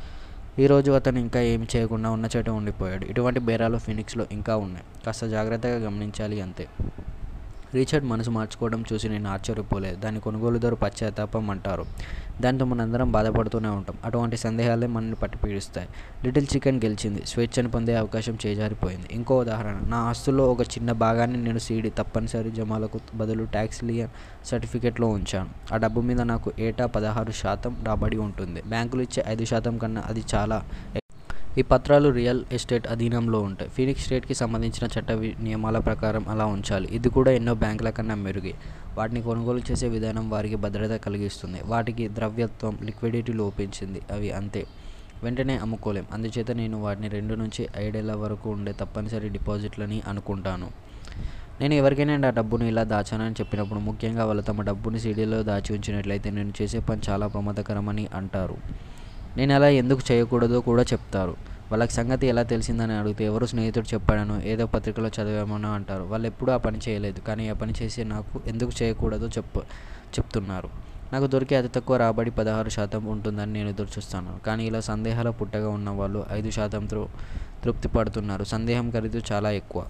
ఈరోజు అతను ఇంకా ఏమి చేయకుండా ఉన్న చోట ఉండిపోయాడు ఇటువంటి బేరాలు ఫినిక్స్లో ఇంకా ఉన్నాయి కాస్త జాగ్రత్తగా గమనించాలి అంతే రీచర్డ్ మనసు మార్చుకోవడం చూసి నేను ఆశ్చర్యపోలేదు దాని కొనుగోలుదారు పశ్చాత్తాపం అంటారు దాంతో మనందరం బాధపడుతూనే ఉంటాం అటువంటి సందేహాలే మనల్ని పట్టి పీడిస్తాయి లిటిల్ చికెన్ గెలిచింది స్వేచ్ఛను పొందే అవకాశం చేజారిపోయింది ఇంకో ఉదాహరణ నా ఆస్తుల్లో ఒక చిన్న భాగాన్ని నేను సీడీ తప్పనిసరి జమాలకు బదులు ట్యాక్స్ లియన్ సర్టిఫికేట్లో ఉంచాను ఆ డబ్బు మీద నాకు ఏటా పదహారు శాతం రాబడి ఉంటుంది బ్యాంకులు ఇచ్చే ఐదు శాతం కన్నా అది చాలా ఈ పత్రాలు రియల్ ఎస్టేట్ అధీనంలో ఉంటాయి ఫీనిక్స్ స్టేట్కి సంబంధించిన చట్ట వి- నియమాల ప్రకారం అలా ఉంచాలి ఇది కూడా ఎన్నో బ్యాంకుల కన్నా మెరుగే వాటిని కొనుగోలు చేసే విధానం వారికి భద్రత కలిగిస్తుంది వాటికి ద్రవ్యత్వం లిక్విడిటీ లోపించింది అవి అంతే వెంటనే అమ్ముకోలేం అందుచేత నేను వాటిని రెండు నుంచి ఐదేళ్ల వరకు ఉండే తప్పనిసరి డిపాజిట్లని అనుకుంటాను నేను ఎవరికైనా నా డబ్బును ఇలా దాచానని చెప్పినప్పుడు ముఖ్యంగా వాళ్ళు తమ డబ్బుని సీడీలో దాచి ఉంచినట్లయితే నేను చేసే పని చాలా ప్రమాదకరమని అంటారు నేను అలా ఎందుకు చేయకూడదో కూడా చెప్తారు వాళ్ళకి సంగతి ఎలా తెలిసిందని అడిగితే ఎవరు స్నేహితుడు చెప్పాడను ఏదో పత్రికలో చదివామనో అంటారు వాళ్ళు ఎప్పుడూ ఆ పని చేయలేదు కానీ ఆ పని చేసి నాకు ఎందుకు చేయకూడదో చెప్ప చెప్తున్నారు నాకు దొరికే అతి తక్కువ రాబడి పదహారు శాతం ఉంటుందని నేను ఎదురు చూస్తాను కానీ ఇలా సందేహాల పుట్టగా ఉన్న వాళ్ళు ఐదు శాతంతో తృప్తి పడుతున్నారు సందేహం ఖరీదు చాలా ఎక్కువ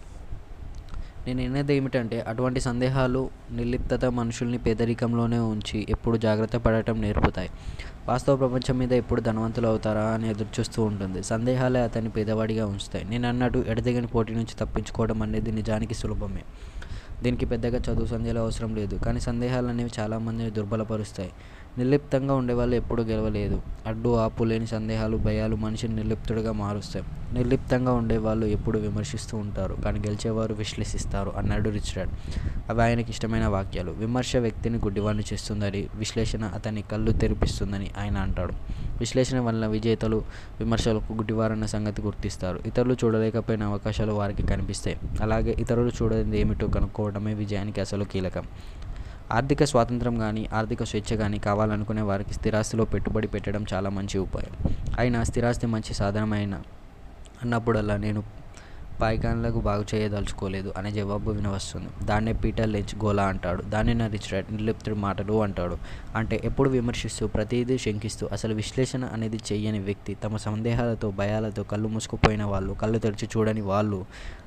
నేను అనేది ఏమిటంటే అటువంటి సందేహాలు నిర్లిప్తత మనుషుల్ని పేదరికంలోనే ఉంచి ఎప్పుడు జాగ్రత్త పడటం నేర్పుతాయి వాస్తవ ప్రపంచం మీద ఎప్పుడు ధనవంతులు అవుతారా అని ఎదురు చూస్తూ ఉంటుంది సందేహాలే అతన్ని పేదవాడిగా ఉంచుతాయి నేను అన్నట్టు ఎడతెగని పోటీ నుంచి తప్పించుకోవడం అనేది నిజానికి సులభమే దీనికి పెద్దగా చదువు సంధ్యలు అవసరం లేదు కానీ సందేహాలు అనేవి చాలామందిని దుర్బలపరుస్తాయి నిర్లిప్తంగా ఉండేవాళ్ళు ఎప్పుడూ గెలవలేదు అడ్డు ఆపు లేని సందేహాలు భయాలు మనిషిని నిర్లిప్తుడిగా మారుస్తాయి నిర్లిప్తంగా ఉండేవాళ్ళు ఎప్పుడు విమర్శిస్తూ ఉంటారు కానీ గెలిచేవారు విశ్లేషిస్తారు అన్నాడు రిచ్ డాడ్ అవి ఆయనకి ఇష్టమైన వాక్యాలు విమర్శ వ్యక్తిని గుడ్డివాడిని చేస్తుందని విశ్లేషణ అతని కళ్ళు తెరిపిస్తుందని ఆయన అంటాడు విశ్లేషణ వల్ల విజేతలు విమర్శలకు గుడ్డివారన్న సంగతి గుర్తిస్తారు ఇతరులు చూడలేకపోయిన అవకాశాలు వారికి కనిపిస్తాయి అలాగే ఇతరులు చూడనిది ఏమిటో కనుక్కోవడమే విజయానికి అసలు కీలకం ఆర్థిక స్వాతంత్రం కానీ ఆర్థిక స్వేచ్ఛ కానీ కావాలనుకునే వారికి స్థిరాస్తిలో పెట్టుబడి పెట్టడం చాలా మంచి ఉపాయం అయినా స్థిరాస్తి మంచి సాధనమైన అన్నప్పుడల్లా నేను పాయికాన్లకు బాగు చేయదలుచుకోలేదు అనే జవాబు వినవస్తుంది దాన్నే పీటర్ లెంచ్ గోలా అంటాడు దాన్ని నా రిచ్ డాడ్ నిర్లిప్తుడు మాటలు అంటాడు అంటే ఎప్పుడు విమర్శిస్తూ ప్రతిదీ శంకిస్తూ అసలు విశ్లేషణ అనేది చెయ్యని వ్యక్తి తమ సందేహాలతో భయాలతో కళ్ళు మూసుకుపోయిన వాళ్ళు కళ్ళు తెరిచి చూడని వాళ్ళు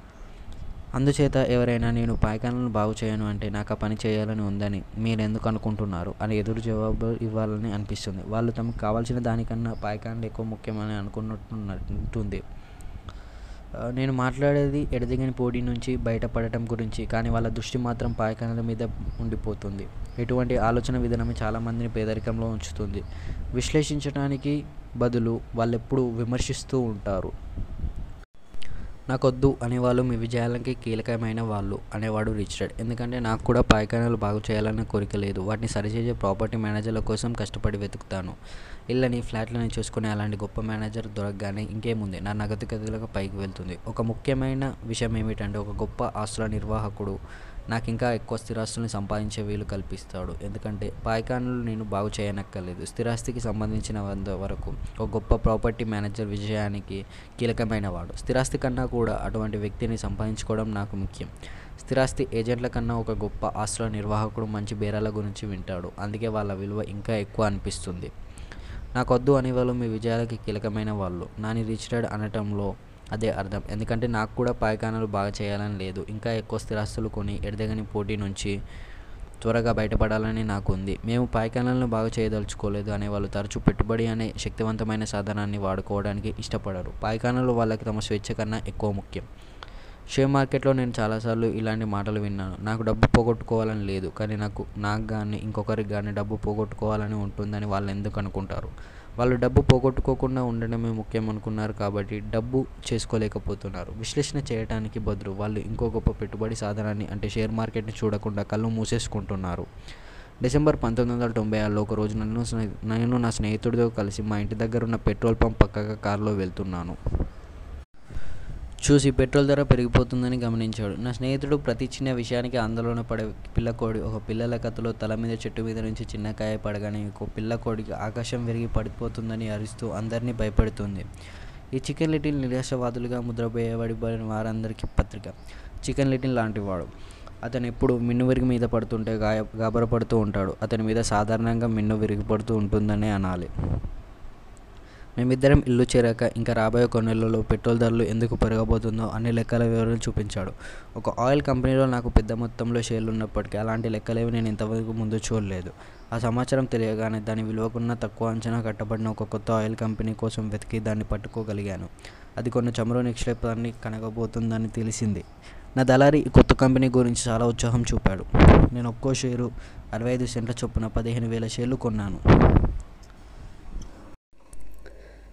అందుచేత ఎవరైనా నేను పాయకాలను బాగు చేయను అంటే నాకు ఆ పని చేయాలని ఉందని మీరు ఎందుకు అనుకుంటున్నారు అని ఎదురు జవాబు ఇవ్వాలని అనిపిస్తుంది వాళ్ళు తమకు కావాల్సిన దానికన్నా పాయకాన్లు ఎక్కువ ముఖ్యమని అనుకున్నట్టుంటుంది ఆ, నేను మాట్లాడేది ఎడదిగని పోటీ నుంచి బయటపడటం గురించి కానీ వాళ్ళ దృష్టి మాత్రం పాయకానుల మీద ఉండిపోతుంది ఇటువంటి ఆలోచన విధానమే చాలామందిని పేదరికంలో ఉంచుతుంది విశ్లేషించడానికి బదులు వాళ్ళెప్పుడు విమర్శిస్తూ ఉంటారు నాకొద్దు అనేవాళ్ళు మీ విజయాలకి కీలకమైన వాళ్ళు అనేవాడు రిచ్ డాడ్ ఎందుకంటే నాకు కూడా పాయకానాలు బాగు చేయాలనే కోరిక లేదు వాటిని సరిచేసే ప్రాపర్టీ మేనేజర్ల కోసం కష్టపడి వెతుకుతాను ఇళ్ళని ఫ్లాట్లని చూసుకునే అలాంటి గొప్ప మేనేజర్ దొరకగానే ఇంకేముంది నా నగదు గదులకు పైకి వెళ్తుంది ఒక ముఖ్యమైన విషయం ఏమిటంటే ఒక గొప్ప ఆస్తుల నిర్వాహకుడు నాకు ఇంకా ఎక్కువ స్థిరాస్తుల్ని సంపాదించే వీలు కల్పిస్తాడు ఎందుకంటే పాయకానులు నేను బాగు చేయనక్కర్లేదు స్థిరాస్తికి సంబంధించిన వంద వరకు ఒక గొప్ప ప్రాపర్టీ మేనేజర్ విజయానికి కీలకమైన వాడు స్థిరాస్తి కన్నా కూడా అటువంటి వ్యక్తిని సంపాదించుకోవడం నాకు ముఖ్యం స్థిరాస్తి ఏజెంట్ల కన్నా ఒక గొప్ప ఆస్తుల నిర్వాహకుడు మంచి బేరాల గురించి వింటాడు అందుకే వాళ్ళ విలువ ఇంకా ఎక్కువ అనిపిస్తుంది నాకొద్దు అనే వాళ్ళు మీ విజయాలకి కీలకమైన వాళ్ళు నాని రిచ్ డాడ్ అనటంలో అదే అర్థం ఎందుకంటే నాకు కూడా పాయకానాలు బాగా చేయాలని లేదు ఇంకా ఎక్కువ స్థిరాస్తులు కొని ఎడదగని పోటీ నుంచి త్వరగా బయటపడాలని నాకు ఉంది మేము పాయకానాలను బాగా చేయదలుచుకోలేదు అనే వాళ్ళు తరచూ పెట్టుబడి అనే శక్తివంతమైన సాధనాన్ని వాడుకోవడానికి ఇష్టపడరు పాయకానాలు వాళ్ళకి తమ స్వేచ్ఛ కన్నా ఎక్కువ ముఖ్యం షేర్ మార్కెట్లో నేను చాలాసార్లు ఇలాంటి మాటలు విన్నాను నాకు డబ్బు పోగొట్టుకోవాలని లేదు కానీ నాకు నాకు కానీ ఇంకొకరికి కానీ డబ్బు పోగొట్టుకోవాలని ఉంటుందని వాళ్ళు ఎందుకు అనుకుంటారు వాళ్ళు డబ్బు పోగొట్టుకోకుండా ఉండడమే ముఖ్యం అనుకున్నారు కాబట్టి డబ్బు చేసుకోలేకపోతున్నారు విశ్లేషణ చేయడానికి బదులు వాళ్ళు ఇంకో గొప్ప పెట్టుబడి సాధనాన్ని అంటే షేర్ మార్కెట్ని చూడకుండా కళ్ళు మూసేసుకుంటున్నారు డిసెంబర్ పంతొమ్మిది వందల తొంభై ఆరులో ఒక రోజు నన్ను స్నే- నేను నా స్నేహితుడితో కలిసి మా ఇంటి దగ్గర ఉన్న పెట్రోల్ పంప్ పక్కగా కారులో వెళ్తున్నాను చూసి పెట్రోల్ ధర పెరిగిపోతుందని గమనించాడు నా స్నేహితుడు ప్రతి చిన్న విషయానికి ఆందోళన పడే పిల్లకోడి ఒక పిల్లల కథలో తల మీద చెట్టు మీద నుంచి చిన్న కాయ పడగానే ఇంకో పిల్లకోడికి ఆకాశం విరిగి పడిపోతుందని అరుస్తూ అందరినీ భయపెడుతుంది ఈ చికెన్ లిటిల్ నిరాశవాదులుగా ముద్రపోయేబడిన వారందరికీ పత్రిక చికెన్ లిటిల్ లాంటివాడు అతను ఎప్పుడు మిన్ను విరిగి మీద పడుతుంటే గాయ గాబరపడుతూ ఉంటాడు అతని మీద సాధారణంగా మిన్ను విరిగి పడుతూ ఉంటుందనే అనాలి మేమిద్దరం ఇల్లు చేరాక ఇంకా రాబోయే కొన్నేళ్లలో పెట్రోల్ ధరలు ఎందుకు పెరగబోతుందో అన్ని లెక్కల వివరాలు చూపించాడు ఒక ఆయిల్ కంపెనీలో నాకు పెద్ద మొత్తంలో షేర్లు ఉన్నప్పటికీ అలాంటి లెక్కలేవి నేను ఇంతవరకు ముందు చూడలేదు ఆ సమాచారం తెలియగానే దాని విలువకున్న తక్కువ అంచనా కట్టబడిన ఒక కొత్త ఆయిల్ కంపెనీ కోసం వెతికి దాన్ని పట్టుకోగలిగాను అది కొన్ని చమురు నిక్షేపాన్ని కనగబోతుందని తెలిసింది నా దళారి ఈ కొత్త కంపెనీ గురించి చాలా ఉత్సాహం చూపాడు నేను ఒక్కో షేరు అరవై ఐదు సెంట్ల చొప్పున పదిహేను వేల షేర్లు కొన్నాను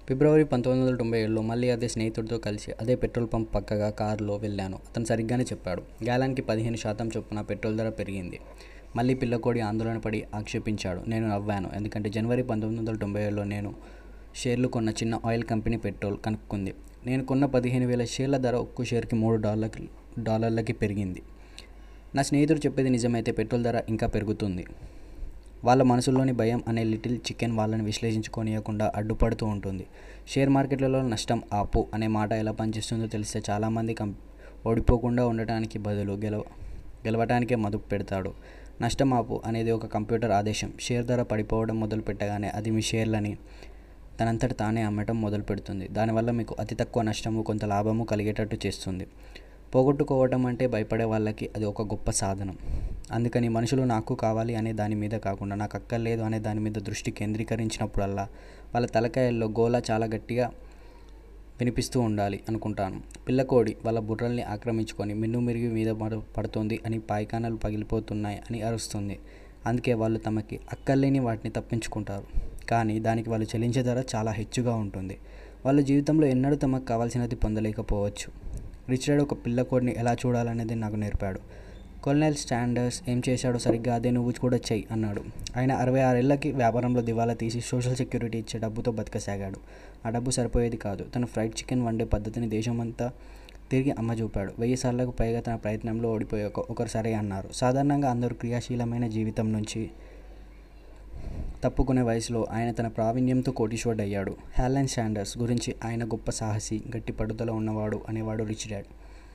ఫిబ్రవరి పంతొమ్మిది వందల తొంభై ఏడులో మళ్ళీ అదే స్నేహితుడితో కలిసి అదే పెట్రోల్ పంప్ పక్కగా కారులో వెళ్ళాను అతను సరిగ్గానే చెప్పాడు గ్యాలాన్కి పదిహేను శాతం చొప్పున పెట్రోల్ ధర పెరిగింది మళ్ళీ పిల్లకోడి ఆందోళన పడి ఆక్షేపించాడు నేను నవ్వాను ఎందుకంటే జనవరి పంతొమ్మిది వందల తొంభై ఏడులో నేను షేర్లు కొన్న చిన్న ఆయిల్ కంపెనీ పెట్రోల్ కనుక్కుంది నేను కొన్న పదిహేను వేల షేర్ల ధర ఒక్కో షేర్కి మూడు డాలర్కి డాలర్లకి పెరిగింది నా స్నేహితుడు చెప్పేది నిజమైతే పెట్రోల్ ధర ఇంకా పెరుగుతుంది వాళ్ళ మనసులోని భయం అనే లిటిల్ చికెన్ వాళ్ళని విశ్లేషించుకోనియకుండా అడ్డుపడుతూ ఉంటుంది షేర్ మార్కెట్లలో నష్టం ఆపు అనే మాట ఎలా పనిచేస్తుందో తెలిస్తే చాలామంది కం ఓడిపోకుండా ఉండటానికి బదులు గెలవ గెలవటానికే మదుపు పెడతాడు నష్టం ఆపు అనేది ఒక కంప్యూటర్ ఆదేశం షేర్ ధర పడిపోవడం మొదలు పెట్టగానే అది మీ షేర్లని తనంతట తానే అమ్మటం మొదలు పెడుతుంది దానివల్ల మీకు అతి తక్కువ నష్టము కొంత లాభము కలిగేటట్టు చేస్తుంది పోగొట్టుకోవటం అంటే భయపడే వాళ్ళకి అది ఒక గొప్ప సాధనం అందుకని మనుషులు నాకు కావాలి అనే దాని మీద కాకుండా నాకు అక్కర్లేదు అనే దాని మీద దృష్టి కేంద్రీకరించినప్పుడల్లా వాళ్ళ తలకాయల్లో గోల చాలా గట్టిగా వినిపిస్తూ ఉండాలి అనుకుంటాను పిల్లకోడి వాళ్ళ బుర్రల్ని ఆక్రమించుకొని మిన్ను మిరిగి మీద పడు పడుతుంది అని పాయికానాలు పగిలిపోతున్నాయి అని అరుస్తుంది అందుకే వాళ్ళు తమకి అక్కర్లేని వాటిని తప్పించుకుంటారు కానీ దానికి వాళ్ళు చెల్లించే ధర చాలా హెచ్చుగా ఉంటుంది వాళ్ళ జీవితంలో ఎన్నడూ తమకు కావాల్సినది పొందలేకపోవచ్చు రిచ్ డాడ్ ఒక పిల్లకోడిని ఎలా చూడాలనేది నాకు నేర్పాడు కొలనెల్ స్టాండర్స్ ఏం చేశాడో సరిగ్గా అదే నువ్వు కూడా చెయ్యి అన్నాడు ఆయన అరవై ఆరేళ్లకి వ్యాపారంలో దివాలా తీసి సోషల్ సెక్యూరిటీ ఇచ్చే డబ్బుతో బతకసాగాడు ఆ డబ్బు సరిపోయేది కాదు తన ఫ్రైడ్ చికెన్ వండే పద్ధతిని దేశమంతా తిరిగి అమ్మ చూపాడు వెయ్యి సార్లకు పైగా తన ప్రయత్నంలో ఓడిపోయాక ఒకరు సరే అన్నారు సాధారణంగా అందరూ క్రియాశీలమైన జీవితం నుంచి తప్పుకునే వయసులో ఆయన తన ప్రావీణ్యంతో కోటీశ్వరుడు అయ్యాడు హ్యాలెన్ శాండర్స్ గురించి ఆయన గొప్ప సాహసి గట్టి పట్టుదల ఉన్నవాడు అనేవాడు రిచ్ డాడ్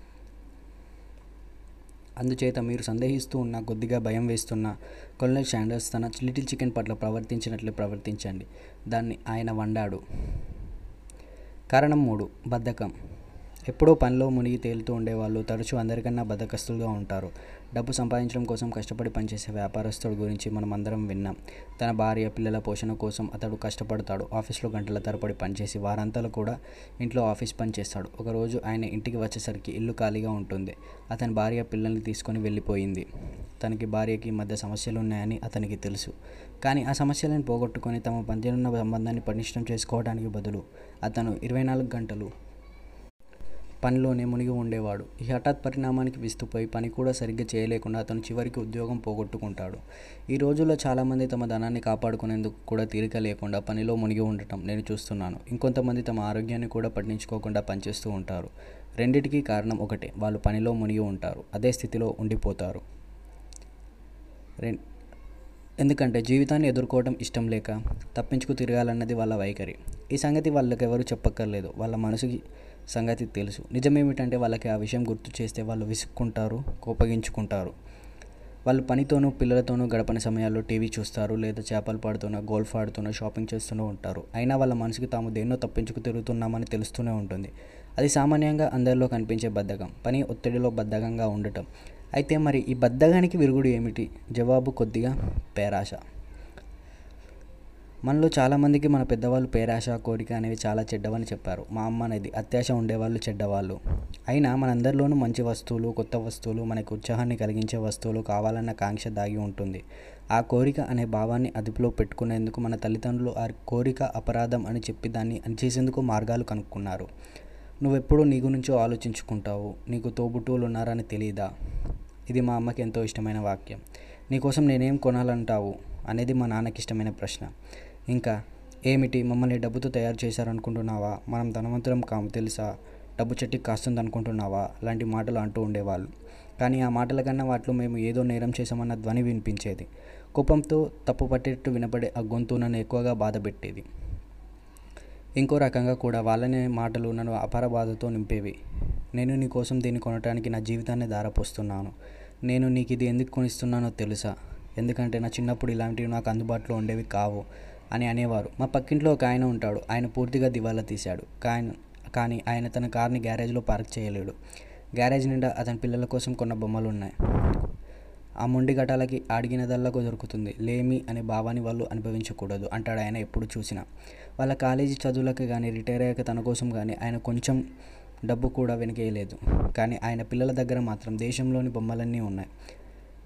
అందుచేత మీరు సందేహిస్తూ ఉన్న కొద్దిగా భయం వేస్తున్న కొలనల్ శాండర్స్ తన లిటిల్ చికెన్ పట్ల ప్రవర్తించినట్లే ప్రవర్తించండి దాన్ని ఆయన వండాడు కారణం మూడు బద్ధకం ఎప్పుడో పనిలో మునిగి తేలుతూ ఉండేవాళ్ళు తరచూ అందరికన్నా బద్దకస్తులుగా ఉంటారు డబ్బు సంపాదించడం కోసం కష్టపడి పనిచేసే వ్యాపారస్తుడు గురించి మనం అందరం విన్నాం తన భార్య పిల్లల పోషణ కోసం అతడు కష్టపడతాడు ఆఫీస్లో గంటల తరబడి పనిచేసి వారంతలో కూడా ఇంట్లో ఆఫీస్ పని చేస్తాడు ఒకరోజు ఆయన ఇంటికి వచ్చేసరికి ఇల్లు ఖాళీగా ఉంటుంది అతని భార్య పిల్లల్ని తీసుకొని వెళ్ళిపోయింది తనకి భార్యకి మధ్య సమస్యలు ఉన్నాయని అతనికి తెలుసు కానీ ఆ సమస్యలను పోగొట్టుకొని తమ మధ్యనున్న సంబంధాన్ని పటిష్టం చేసుకోవడానికి బదులు అతను ఇరవై నాలుగు గంటలు పనిలోనే మునిగి ఉండేవాడు ఈ హఠాత్ పరిణామానికి విస్తుపోయి పని కూడా సరిగ్గా చేయలేకుండా అతను చివరికి ఉద్యోగం పోగొట్టుకుంటాడు ఈ రోజుల్లో చాలామంది తమ ధనాన్ని కాపాడుకునేందుకు కూడా తీరిక లేకుండా పనిలో మునిగి ఉండటం నేను చూస్తున్నాను ఇంకొంతమంది తమ ఆరోగ్యాన్ని కూడా పట్టించుకోకుండా పనిచేస్తూ ఉంటారు రెండిటికీ కారణం ఒకటే వాళ్ళు పనిలో మునిగి ఉంటారు అదే స్థితిలో ఉండిపోతారు రెం ఎందుకంటే జీవితాన్ని ఎదుర్కోవడం ఇష్టం లేక తప్పించుకు తిరగాలన్నది వాళ్ళ వైఖరి ఈ సంగతి వాళ్ళకి ఎవరు చెప్పక్కర్లేదు వాళ్ళ మనసుకి సంగతి తెలుసు నిజమేమిటంటే వాళ్ళకి ఆ విషయం గుర్తు చేస్తే వాళ్ళు విసుక్కుంటారు కోపగించుకుంటారు వాళ్ళు పనితోనూ పిల్లలతోనూ గడపని సమయాల్లో టీవీ చూస్తారు లేదా చేపలు పడుతూనో గోల్ఫ్ ఆడుతూనో షాపింగ్ చేస్తూనే ఉంటారు అయినా వాళ్ళ మనసుకి తాము దేన్నో తప్పించుకు తిరుగుతున్నామని తెలుస్తూనే ఉంటుంది అది సామాన్యంగా అందరిలో కనిపించే బద్ధకం పని ఒత్తిడిలో బద్ధకంగా ఉండటం అయితే మరి ఈ బద్ధకానికి విరుగుడు ఏమిటి జవాబు కొద్దిగా పేరాశ మనలో చాలామందికి మన పెద్దవాళ్ళు పేరాశ కోరిక అనేవి చాలా చెడ్డవని చెప్పారు మా అమ్మ అనేది అత్యాశ ఉండేవాళ్ళు చెడ్డవాళ్ళు అయినా మనందరిలోనూ మంచి వస్తువులు కొత్త వస్తువులు మనకు ఉత్సాహాన్ని కలిగించే వస్తువులు కావాలన్న కాంక్ష దాగి ఉంటుంది ఆ కోరిక అనే భావాన్ని అదుపులో పెట్టుకునేందుకు మన తల్లిదండ్రులు ఆ కోరిక అపరాధం అని చెప్పి దాన్ని అణిచేసేందుకు మార్గాలు కనుక్కున్నారు నువ్వెప్పుడూ నీ గురించో ఆలోచించుకుంటావు నీకు తోబుట్టువులు ఉన్నారని తెలియదా ఇది మా అమ్మకి ఎంతో ఇష్టమైన వాక్యం నీకోసం నేనేం కొనాలంటావు అనేది మా నాన్నకి ఇష్టమైన ప్రశ్న ఇంకా ఏమిటి మమ్మల్ని డబ్బుతో తయారు చేశారనుకుంటున్నావా మనం ధనవంతులం కాము తెలుసా డబ్బు చెట్టుకి కాస్తుంది అనుకుంటున్నావా లాంటి మాటలు అంటూ ఉండేవాళ్ళు కానీ ఆ మాటల కన్నా వాటిలో మేము ఏదో నేరం చేసామన్న ధ్వని వినిపించేది కోపంతో తప్పు పట్టేట్టు వినపడే ఆ గొంతు నన్ను ఎక్కువగా బాధ పెట్టేది ఇంకో రకంగా కూడా వాళ్ళనే మాటలు నన్ను అపార బాధతో నింపేవి నేను నీ కోసం దీన్ని కొనడానికి నా జీవితాన్ని దారపోస్తున్నాను నేను నీకు ఇది ఎందుకు కొనిస్తున్నానో తెలుసా ఎందుకంటే నా చిన్నప్పుడు ఇలాంటివి నాకు అందుబాటులో ఉండేవి కావు అని అనేవారు మా పక్కింట్లో ఒక ఆయన ఉంటాడు ఆయన పూర్తిగా దివాలా తీశాడు కాయన కానీ ఆయన తన కార్ని గ్యారేజ్లో పార్క్ చేయలేడు గ్యారేజ్ నిండా అతని పిల్లల కోసం కొన్న బొమ్మలు ఉన్నాయి ఆ మొండి ఘటాలకి అడిగినదల్లకు దొరుకుతుంది లేమి అనే భావాన్ని వాళ్ళు అనుభవించకూడదు అంటాడు ఆయన ఎప్పుడు చూసినా వాళ్ళ కాలేజీ చదువులకి కానీ రిటైర్ అయ్యాక తన కోసం కానీ ఆయన కొంచెం డబ్బు కూడా వెనకేయలేదు కానీ ఆయన పిల్లల దగ్గర మాత్రం దేశంలోని బొమ్మలన్నీ ఉన్నాయి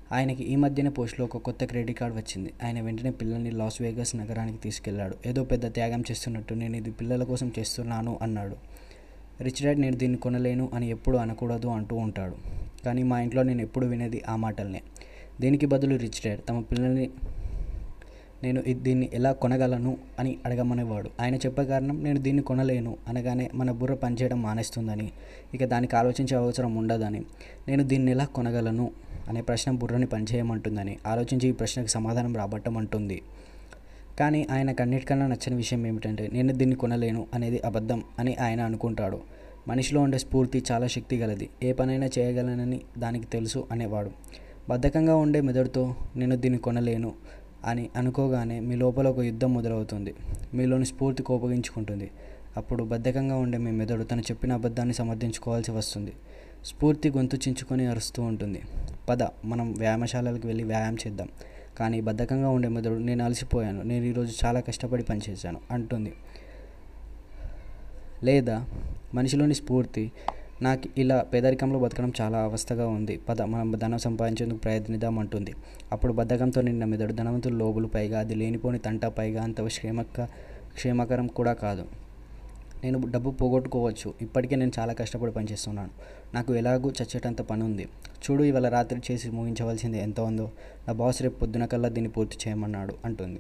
ఆయనకి ఈ మధ్యనే పోస్ట్లో ఒక కొత్త క్రెడిట్ కార్డ్ వచ్చింది ఆయన వెంటనే పిల్లల్ని లాస్ వేగస్ నగరానికి తీసుకెళ్లాడు ఏదో పెద్ద త్యాగం చేస్తున్నట్టు నేను ఇది పిల్లల కోసం చేస్తున్నాను అన్నాడు రిచ్ డాడ్ నేను దీన్ని కొనలేను అని ఎప్పుడు అనకూడదు అంటూ ఉంటాడు కానీ మా ఇంట్లో నేను ఎప్పుడు వినేది ఆ మాటలనే దీనికి బదులు రిచ్ డాడ్ తమ పిల్లల్ని నేను ఇ- దీన్ని ఎలా కొనగలను అని అడగమనేవాడు ఆయన చెప్పే కారణం నేను దీన్ని కొనలేను అనగానే మన బుర్ర పనిచేయడం మానేస్తుందని ఇక దానికి ఆలోచించే అవసరం ఉండదని నేను దీన్ని ఎలా కొనగలను అనే ప్రశ్న బుర్రని పనిచేయమంటుందని ఆలోచించి ఈ ప్రశ్నకు సమాధానం రాబట్టమంటుంది కానీ ఆయనకు అన్నిటికన్నా నచ్చని విషయం ఏమిటంటే నేను దీన్ని కొనలేను అనేది అబద్ధం అని ఆయన అనుకుంటాడు మనిషిలో ఉండే స్ఫూర్తి చాలా శక్తి గలది ఏ పనైనా చేయగలనని దానికి తెలుసు అనేవాడు బద్ధకంగా ఉండే మెదడుతో నేను దీన్ని కొనలేను అని అనుకోగానే మీ లోపల ఒక యుద్ధం మొదలవుతుంది మీలోని స్ఫూర్తి కోపగించుకుంటుంది అప్పుడు బద్ధకంగా ఉండే మీ మెదడు తను చెప్పిన అబద్ధాన్ని సమర్థించుకోవాల్సి వస్తుంది స్ఫూర్తి గొంతు చించుకొని అరుస్తూ ఉంటుంది పద మనం వ్యాయామశాలలకు వెళ్ళి వ్యాయామం చేద్దాం కానీ బద్ధకంగా ఉండే మెదడు నేను అలసిపోయాను నేను ఈరోజు చాలా కష్టపడి పనిచేశాను అంటుంది లేదా మనిషిలోని స్ఫూర్తి నాకు ఇలా పేదరికంలో బతకడం చాలా అవస్థగా ఉంది పద మనం ధనం సంపాదించేందుకు ప్రయత్నిద్దాం అంటుంది అప్పుడు బద్ధకంతో నిన్న మెదడు ధనవంతుల లోబులు పైగా అది లేనిపోని తంట పైగా అంత క్షేమక క్షేమకరం కూడా కాదు నేను డబ్బు పోగొట్టుకోవచ్చు ఇప్పటికే నేను చాలా కష్టపడి పనిచేస్తున్నాను నాకు ఎలాగూ చచ్చేటంత పని ఉంది చూడు ఇవాళ రాత్రి చేసి ముగించవలసింది ఎంత ఉందో నా బాస్ రేపు పొద్దున కల్లా దీన్ని పూర్తి చేయమన్నాడు అంటుంది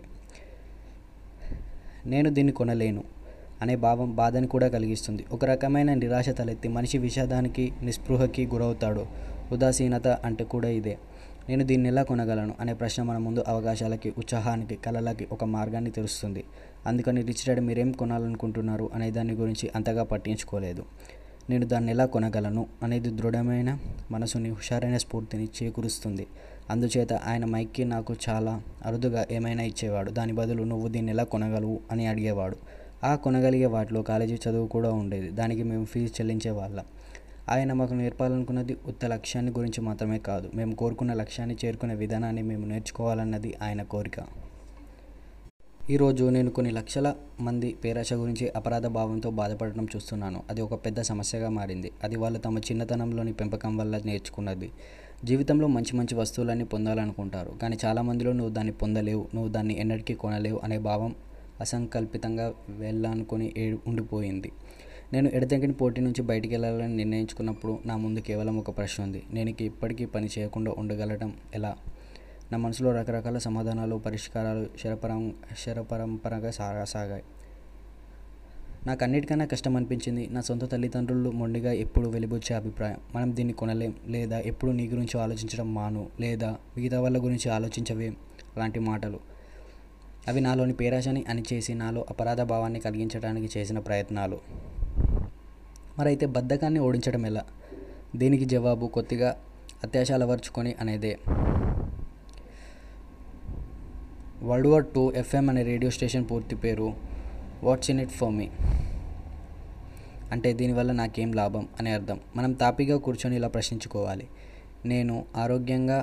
నేను దీన్ని కొనలేను అనే భావం బాధని కూడా కలిగిస్తుంది ఒక రకమైన నిరాశ తలెత్తి మనిషి విషాదానికి నిస్పృహకి గురవుతాడు ఉదాసీనత అంటే కూడా ఇదే నేను దీన్ని ఎలా కొనగలను అనే ప్రశ్న మన ముందు అవకాశాలకి ఉత్సాహానికి కళలకి ఒక మార్గాన్ని తెరుస్తుంది అందుకని రిచ్ డాడ్ మీరేం కొనాలనుకుంటున్నారు అనే దాని గురించి అంతగా పట్టించుకోలేదు నేను దాన్ని ఎలా కొనగలను అనేది దృఢమైన మనసుని హుషారైన స్ఫూర్తిని చేకూరుస్తుంది అందుచేత ఆయన మైక్కి నాకు చాలా అరుదుగా ఏమైనా ఇచ్చేవాడు దాని బదులు నువ్వు దీన్ని ఎలా కొనగలవు అని అడిగేవాడు ఆ కొనగలిగే వాటిలో కాలేజీ చదువు కూడా ఉండేది దానికి మేము ఫీజు చెల్లించే వాళ్ళం ఆయన మాకు నేర్పాలనుకున్నది ఉత్త లక్ష్యాన్ని గురించి మాత్రమే కాదు మేము కోరుకున్న లక్ష్యాన్ని చేరుకునే విధానాన్ని మేము నేర్చుకోవాలన్నది ఆయన కోరిక ఈరోజు నేను కొన్ని లక్షల మంది పేరాశ గురించి అపరాధ భావంతో బాధపడడం చూస్తున్నాను అది ఒక పెద్ద సమస్యగా మారింది అది వాళ్ళు తమ చిన్నతనంలోని పెంపకం వల్ల నేర్చుకున్నది జీవితంలో మంచి మంచి వస్తువులన్నీ పొందాలనుకుంటారు కానీ చాలామందిలో నువ్వు దాన్ని పొందలేవు నువ్వు దాన్ని ఎన్నటికీ కొనలేవు అనే భావం అసంకల్పితంగా వెళ్ళానుకొని ఏ- ఉండిపోయింది నేను ఎడతెగని పోటీ నుంచి బయటికి వెళ్ళాలని నిర్ణయించుకున్నప్పుడు నా ముందు కేవలం ఒక ప్రశ్న ఉంది నేను ఇక ఇప్పటికీ పని చేయకుండా ఉండగలటం ఎలా నా మనసులో రకరకాల సమాధానాలు పరిష్కారాలు శరపరం శరపరంపరగా సాగా సాగాయి నాకు అన్నిటికన్నా కష్టం అనిపించింది నా సొంత తల్లిదండ్రులు మొండిగా ఎప్పుడు వెలిబుచ్చే అభిప్రాయం మనం దీన్ని కొనలేం లేదా ఎప్పుడు నీ గురించి ఆలోచించడం మాను లేదా మిగతా వాళ్ళ గురించి ఆలోచించవేం లాంటి మాటలు అవి నాలోని పేరాశని అణిచేసి నాలో అపరాధ భావాన్ని కలిగించడానికి చేసిన ప్రయత్నాలు మరైతే బద్ధకాన్ని ఓడించడం ఎలా దీనికి జవాబు కొద్దిగా అత్యాశ అలవర్చుకొని అనేదే వరల్డ్ వార్ టూ ఎఫ్ఎం అనే రేడియో స్టేషన్ పూర్తి పేరు what's in it for me అంటే దీనివల్ల నాకేం లాభం అనే అర్థం మనం తాపిగా కూర్చొని ఇలా ప్రశ్నించుకోవాలి నేను ఆరోగ్యంగా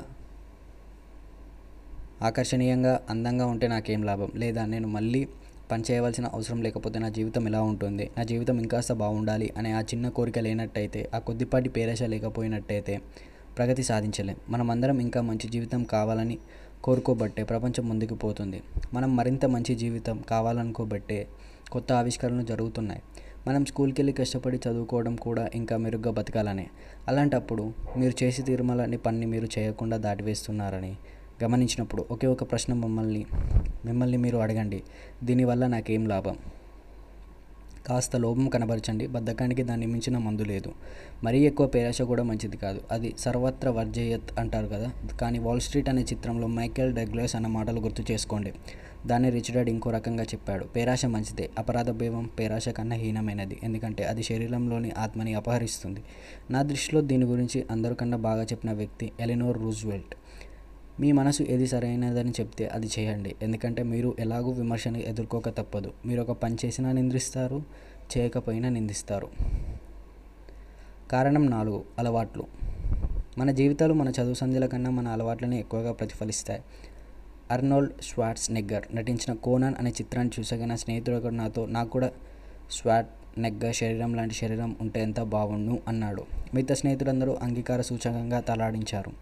ఆకర్షణీయంగా అందంగా ఉంటే నాకేం లాభం లేదా నేను మళ్ళీ పని చేయవలసిన అవసరం లేకపోతే నా జీవితం ఎలా ఉంటుంది నా జీవితం ఇంకాస్త బాగుండాలి అనే ఆ చిన్న కోరిక లేనట్టయితే ఆ కొద్దిపాటి పేరేష లేకపోయినట్టయితే ప్రగతి సాధించలేం మనమందరం ఇంకా మంచి జీవితం కావాలని కోరుకోబట్టే ప్రపంచం ముందుకు పోతుంది మనం మరింత మంచి జీవితం కావాలనుకోబట్టే కొత్త ఆవిష్కరణలు జరుగుతున్నాయి మనం స్కూల్కి వెళ్ళి కష్టపడి చదువుకోవడం కూడా ఇంకా మెరుగ్గా బతకాలనే అలాంటప్పుడు మీరు చేసి తీర్మాలని పని మీరు చేయకుండా దాటివేస్తున్నారని గమనించినప్పుడు ఒకే ఒక ప్రశ్న మమ్మల్ని మిమ్మల్ని మీరు అడగండి దీనివల్ల నాకేం లాభం కాస్త లోపం కనబరచండి బద్ధకానికి దాన్ని మించిన మందు లేదు మరీ ఎక్కువ పేరాశ కూడా మంచిది కాదు అది సర్వత్ర వర్జయత్ అంటారు కదా కానీ వాల్ స్ట్రీట్ అనే చిత్రంలో మైకేల్ డగ్లస్ అన్న మాటలు గుర్తు చేసుకోండి దాన్ని రిచ్ డాడ్ ఇంకో రకంగా చెప్పాడు పేరాశ మంచిదే అపరాధ భేవం పేరాశ కన్నా హీనమైనది ఎందుకంటే అది శరీరంలోని ఆత్మని అపహరిస్తుంది నా దృష్టిలో దీని గురించి అందరికన్నా బాగా చెప్పిన వ్యక్తి ఎలినోర్ రూజ్వెల్ట్ మీ మనసు ఏది సరైనదని చెప్తే అది చేయండి ఎందుకంటే మీరు ఎలాగూ విమర్శను ఎదుర్కోక తప్పదు మీరు ఒక పని చేసినా నిందిస్తారు చేయకపోయినా నిందిస్తారు కారణం నాలుగు అలవాట్లు మన జీవితాలు మన చదువు సంధ్యల కన్నా మన అలవాట్లని ఎక్కువగా ప్రతిఫలిస్తాయి అర్నోల్డ్ స్వాట్స్ నెగ్గర్ నటించిన కోనాన్ అనే చిత్రాన్ని చూసాక నా స్నేహితుడు ఒకడు నాతో నాకు కూడా స్వాట్ నెగ్గర్ శరీరం లాంటి శరీరం ఉంటే ఎంత బాగుండు అన్నాడు మిగతా స్నేహితులందరూ అంగీకార సూచకంగా తలాడించారు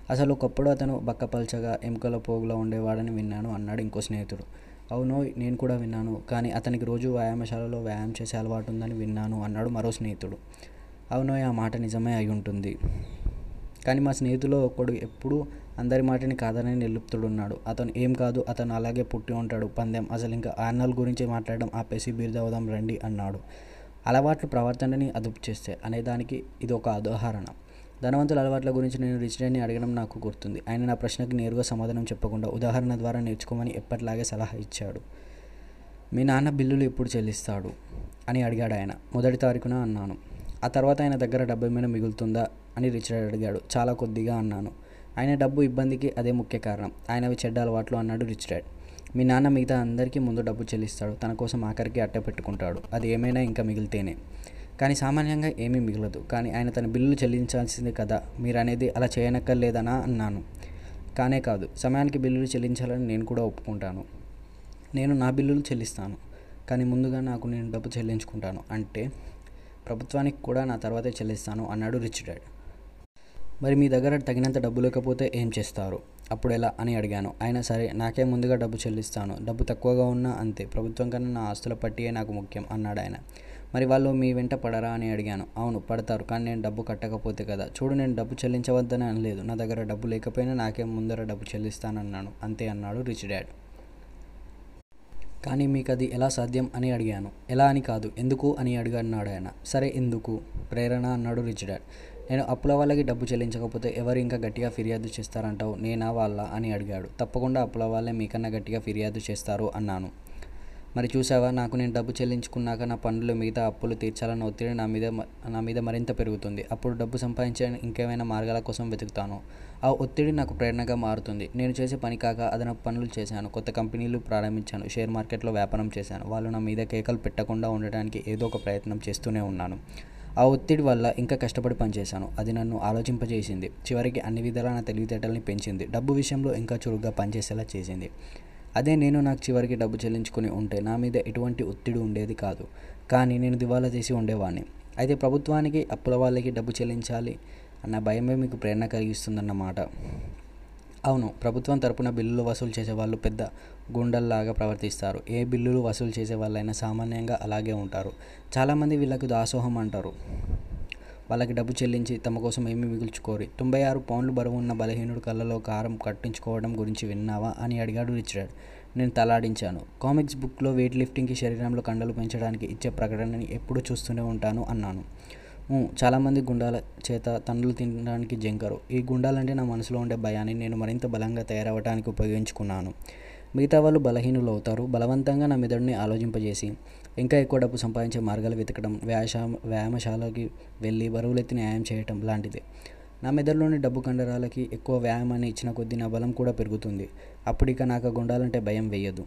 అసలు ఒకప్పుడు అతను బక్కపల్చగా ఎముకల పోగులో ఉండేవాడని విన్నాను అన్నాడు ఇంకో స్నేహితుడు అవును నేను కూడా విన్నాను కానీ అతనికి రోజు వ్యాయామశాలలో వ్యాయామం చేసే అలవాటు ఉందని విన్నాను అన్నాడు మరో స్నేహితుడు అవునో ఆ మాట నిజమే అయి ఉంటుంది కానీ మా స్నేహితులో ఒకడు ఎప్పుడూ అందరి మాటని కాదని నిలుపుతుడున్నాడు అతను ఏం కాదు అతను అలాగే పుట్టి ఉంటాడు పందెం అసలు ఇంకా ఆర్నల్ గురించి మాట్లాడడం ఆపేసి బీర్దవుదాం రండి అన్నాడు అలవాట్లు ప్రవర్తనని అదుపు చేస్తే అనేదానికి ఇది ఒక ఉదాహరణ ధనవంతుల అలవాట్ల గురించి నేను రిచ్ డాడ్ని అడగడం నాకు గుర్తుంది ఆయన నా ప్రశ్నకి నేరుగా సమాధానం చెప్పకుండా ఉదాహరణ ద్వారా నేర్చుకోమని ఎప్పటిలాగే సలహా ఇచ్చాడు మీ నాన్న బిల్లులు ఎప్పుడు చెల్లిస్తాడు అని అడిగాడు ఆయన మొదటి తారీఖున అన్నాను ఆ తర్వాత ఆయన దగ్గర డబ్బు ఏమైనా మిగులుతుందా అని రిచ్ డాడ్ అడిగాడు చాలా కొద్దిగా అన్నాను ఆయన డబ్బు ఇబ్బందికి అదే ముఖ్య కారణం ఆయనవి చెడ్డ అలవాట్లు అన్నాడు రిచ్ డాడ్ మీ నాన్న మిగతా అందరికీ ముందు డబ్బు చెల్లిస్తాడు తన కోసం ఆఖరికి అట్ట పెట్టుకుంటాడు అది ఏమైనా ఇంకా మిగిలితేనే కానీ సామాన్యంగా ఏమీ మిగలదు కానీ ఆయన తన బిల్లులు చెల్లించాల్సిందే కదా మీరు అనేది అలా చేయనక్కర్లేదనా అన్నాను కానే కాదు సమయానికి బిల్లులు చెల్లించాలని నేను కూడా ఒప్పుకుంటాను నేను నా బిల్లులు చెల్లిస్తాను కానీ ముందుగా నాకు నేను డబ్బు చెల్లించుకుంటాను అంటే ప్రభుత్వానికి కూడా నా తర్వాతే చెల్లిస్తాను అన్నాడు రిచ్ డాడ్ మరి మీ దగ్గర తగినంత డబ్బు లేకపోతే ఏం చేస్తారు అప్పుడు ఎలా అని అడిగాను అయినా సరే నాకే ముందుగా డబ్బు చెల్లిస్తాను డబ్బు తక్కువగా ఉన్నా అంతే ప్రభుత్వం కన్నా నా ఆస్తుల పట్టియే నాకు ముఖ్యం అన్నాడు ఆయన మరి వాళ్ళు మీ వెంట పడరా అని అడిగాను అవును పడతారు కానీ నేను డబ్బు కట్టకపోతే కదా చూడు నేను డబ్బు చెల్లించవద్దని అనలేదు నా దగ్గర డబ్బు లేకపోయినా నాకే ముందర డబ్బు చెల్లిస్తానన్నాను అంతే అన్నాడు రిచ్ డాడ్ కానీ మీకు అది ఎలా సాధ్యం అని అడిగాను ఎలా అని కాదు ఎందుకు అని అడిగాడు ఆయన సరే ఎందుకు ప్రేరణ అన్నాడు రిచ్ డాడ్ నేను అప్పుల వాళ్ళకి డబ్బు చెల్లించకపోతే ఎవరు ఇంకా గట్టిగా ఫిర్యాదు చేస్తారంటావు నేనా వాళ్ళ అని అడిగాడు తప్పకుండా అప్పుల వాళ్ళే మీకన్నా గట్టిగా ఫిర్యాదు చేస్తారు అన్నాను మరి చూసావా నాకు నేను డబ్బు చెల్లించుకున్నాక నా పనులు మిగతా అప్పులు తీర్చాలన్న ఒత్తిడి నా మీద మ- నా మీద మరింత పెరుగుతుంది అప్పుడు డబ్బు సంపాదించడానికి ఇంకేమైనా మార్గాల కోసం వెతుకుతాను ఆ ఒత్తిడి నాకు ప్రేరణగా మారుతుంది నేను చేసే పని కాక అదనపు పనులు చేశాను కొత్త కంపెనీలు ప్రారంభించాను షేర్ మార్కెట్లో వ్యాపారం చేశాను వాళ్ళు నా మీద కేకలు పెట్టకుండా ఉండడానికి ఏదో ఒక ప్రయత్నం చేస్తూనే ఉన్నాను ఆ ఒత్తిడి వల్ల ఇంకా కష్టపడి పనిచేశాను అది నన్ను ఆలోచింపజేసింది చివరికి అన్ని విధాలా నా తెలివితేటల్ని పెంచింది డబ్బు విషయంలో ఇంకా చురుగ్గా పనిచేసేలా చేసింది అదే నేను నాకు చివరికి డబ్బు చెల్లించుకుని ఉంటే నా మీద ఎటువంటి ఒత్తిడి ఉండేది కాదు కానీ నేను దివాలా చేసి ఉండేవాడిని అయితే ప్రభుత్వానికి అప్పుల వాళ్ళకి డబ్బు చెల్లించాలి అన్న భయమే మీకు ప్రేరణ కలిగిస్తుందన్నమాట అవును ప్రభుత్వం తరపున బిల్లులు వసూలు చేసే వాళ్ళు పెద్ద గుండల్లాగా ప్రవర్తిస్తారు ఏ బిల్లులు వసూలు చేసే వాళ్ళైనా సామాన్యంగా అలాగే ఉంటారు చాలామంది వీళ్ళకు దాసోహం అంటారు వాళ్ళకి డబ్బు చెల్లించి తమ కోసం ఏమీ మిగుల్చుకోరు తొంభై ఆరు పౌండ్లు బరువు ఉన్న బలహీనుడు కళ్ళలో కారం కట్టించుకోవడం గురించి విన్నావా అని అడిగాడు రిచ్ డాడ్ నేను తలాడించాను కామిక్స్ బుక్లో వెయిట్ లిఫ్టింగ్కి శరీరంలో కండలు పెంచడానికి ఇచ్చే ప్రకటనని ఎప్పుడూ చూస్తూనే ఉంటాను అన్నాను "ఊ, చాలామంది గుండాల చేత తండ్రులు తినడానికి జంకరు ఈ గుండాలంటే నా మనసులో ఉండే భయాన్ని నేను మరింత బలంగా తయారవడానికి ఉపయోగించుకున్నాను మిగతా వాళ్ళు బలహీనులు అవుతారు బలవంతంగా నా మెదడుని ఆలోచింపజేసి ఇంకా ఎక్కువ డబ్బు సంపాదించే మార్గాలు వెతకడం వ్యాయామ వ్యాయామశాలకి వెళ్ళి బరువులెత్తి న్యాయం చేయటం లాంటిది నా మెదడులోని డబ్బు కండరాలకి ఎక్కువ వ్యాయామాన్ని ఇచ్చిన కొద్దీ నా బలం కూడా పెరుగుతుంది అప్పుడు ఇక నాకు ఆ గుండాలంటే భయం వేయదు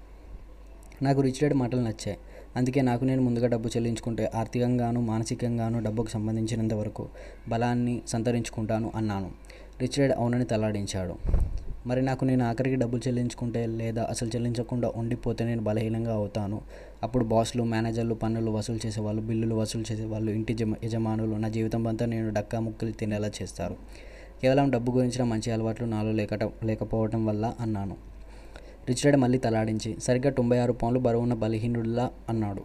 నాకు రిచ్ డాడ్ మాటలు నచ్చాయి అందుకే నాకు నేను ముందుగా డబ్బు చెల్లించుకుంటే ఆర్థికంగాను మానసికంగాను డబ్బుకు సంబంధించినంత వరకు బలాన్ని సంతరించుకుంటాను అన్నాను రిచ్ డాడ్ అవునని తలాడించాడు మరి నాకు నేను ఆఖరికి డబ్బులు చెల్లించుకుంటే లేదా అసలు చెల్లించకుండా ఉండిపోతే నేను బలహీనంగా అవుతాను అప్పుడు బాస్లు మేనేజర్లు పన్నులు వసూలు చేసేవాళ్ళు బిల్లులు వసూలు చేసేవాళ్ళు ఇంటి జమ యజమానులు నా జీవితం అంతా నేను డక్కా ముక్కలు తినేలా చేస్తారు కేవలం డబ్బు గురించిన మంచి అలవాట్లు నాలో లేకట లేకపోవడం వల్ల అన్నాను రిచ్ డాడ్ మళ్ళీ తలాడించి సరిగ్గా తొంభై ఆరు పౌండ్లు బరువున్న బలహీనుడిలా అన్నాడు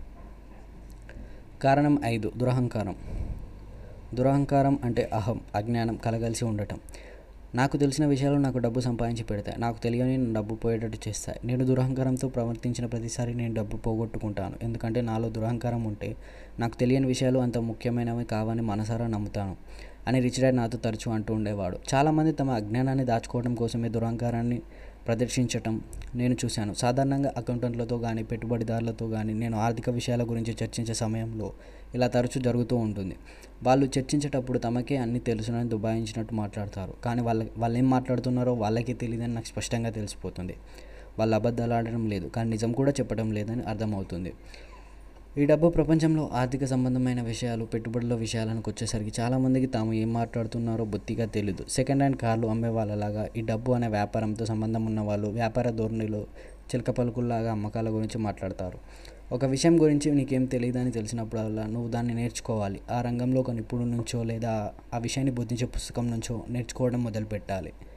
కారణం ఐదు దురహంకారం దురహంకారం అంటే అహం అజ్ఞానం కలగలిసి ఉండటం నాకు తెలిసిన విషయాలు నాకు డబ్బు సంపాదించి పెడతాయి నాకు తెలియని నా డబ్బు పోయేటట్టు చేస్తాయి నేను దురహంకారంతో ప్రవర్తించిన ప్రతిసారి నేను డబ్బు పోగొట్టుకుంటాను ఎందుకంటే నాలో దురహంకారం ఉంటే నాకు తెలియని విషయాలు అంత ముఖ్యమైనవి కావని మనసారా నమ్ముతాను అని రిచ్ డాడ్ నాతో తరచూ అంటూ ఉండేవాడు చాలామంది తమ అజ్ఞానాన్ని దాచుకోవడం కోసమే దురహంకారాన్ని ప్రదర్శించటం నేను చూశాను సాధారణంగా అకౌంటెంట్లతో కానీ పెట్టుబడిదారులతో కానీ నేను ఆర్థిక విషయాల గురించి చర్చించే సమయంలో ఇలా తరచూ జరుగుతూ ఉంటుంది వాళ్ళు చర్చించేటప్పుడు తమకే అన్ని తెలుసునని దుబాయించినట్టు మాట్లాడతారు కానీ వాళ్ళ వాళ్ళు ఏం మాట్లాడుతున్నారో వాళ్ళకే తెలియదని నాకు స్పష్టంగా తెలిసిపోతుంది వాళ్ళు అబద్ధాలు ఆడడం లేదు కానీ నిజం కూడా చెప్పడం లేదని అర్థమవుతుంది ఈ డబ్బు ప్రపంచంలో ఆర్థిక సంబంధమైన విషయాలు పెట్టుబడుల విషయాలకు వచ్చేసరికి చాలామందికి తాము ఏం మాట్లాడుతున్నారో బొత్తిగా తెలియదు సెకండ్ హ్యాండ్ కార్లు అమ్మే వాళ్ళలాగా ఈ డబ్బు అనే వ్యాపారంతో సంబంధం ఉన్న వాళ్ళు వ్యాపార ధోరణిలో చిలక పలుకుల్లాగా అమ్మకాల గురించి మాట్లాడతారు ఒక విషయం గురించి నీకేం తెలియదని తెలిసినప్పుడల్లా నువ్వు దాన్ని నేర్చుకోవాలి ఆ రంగంలో ఒక నిపుణుడి నుంచో లేదా ఆ విషయాన్ని బోధించే పుస్తకం నుంచో నేర్చుకోవడం మొదలుపెట్టాలి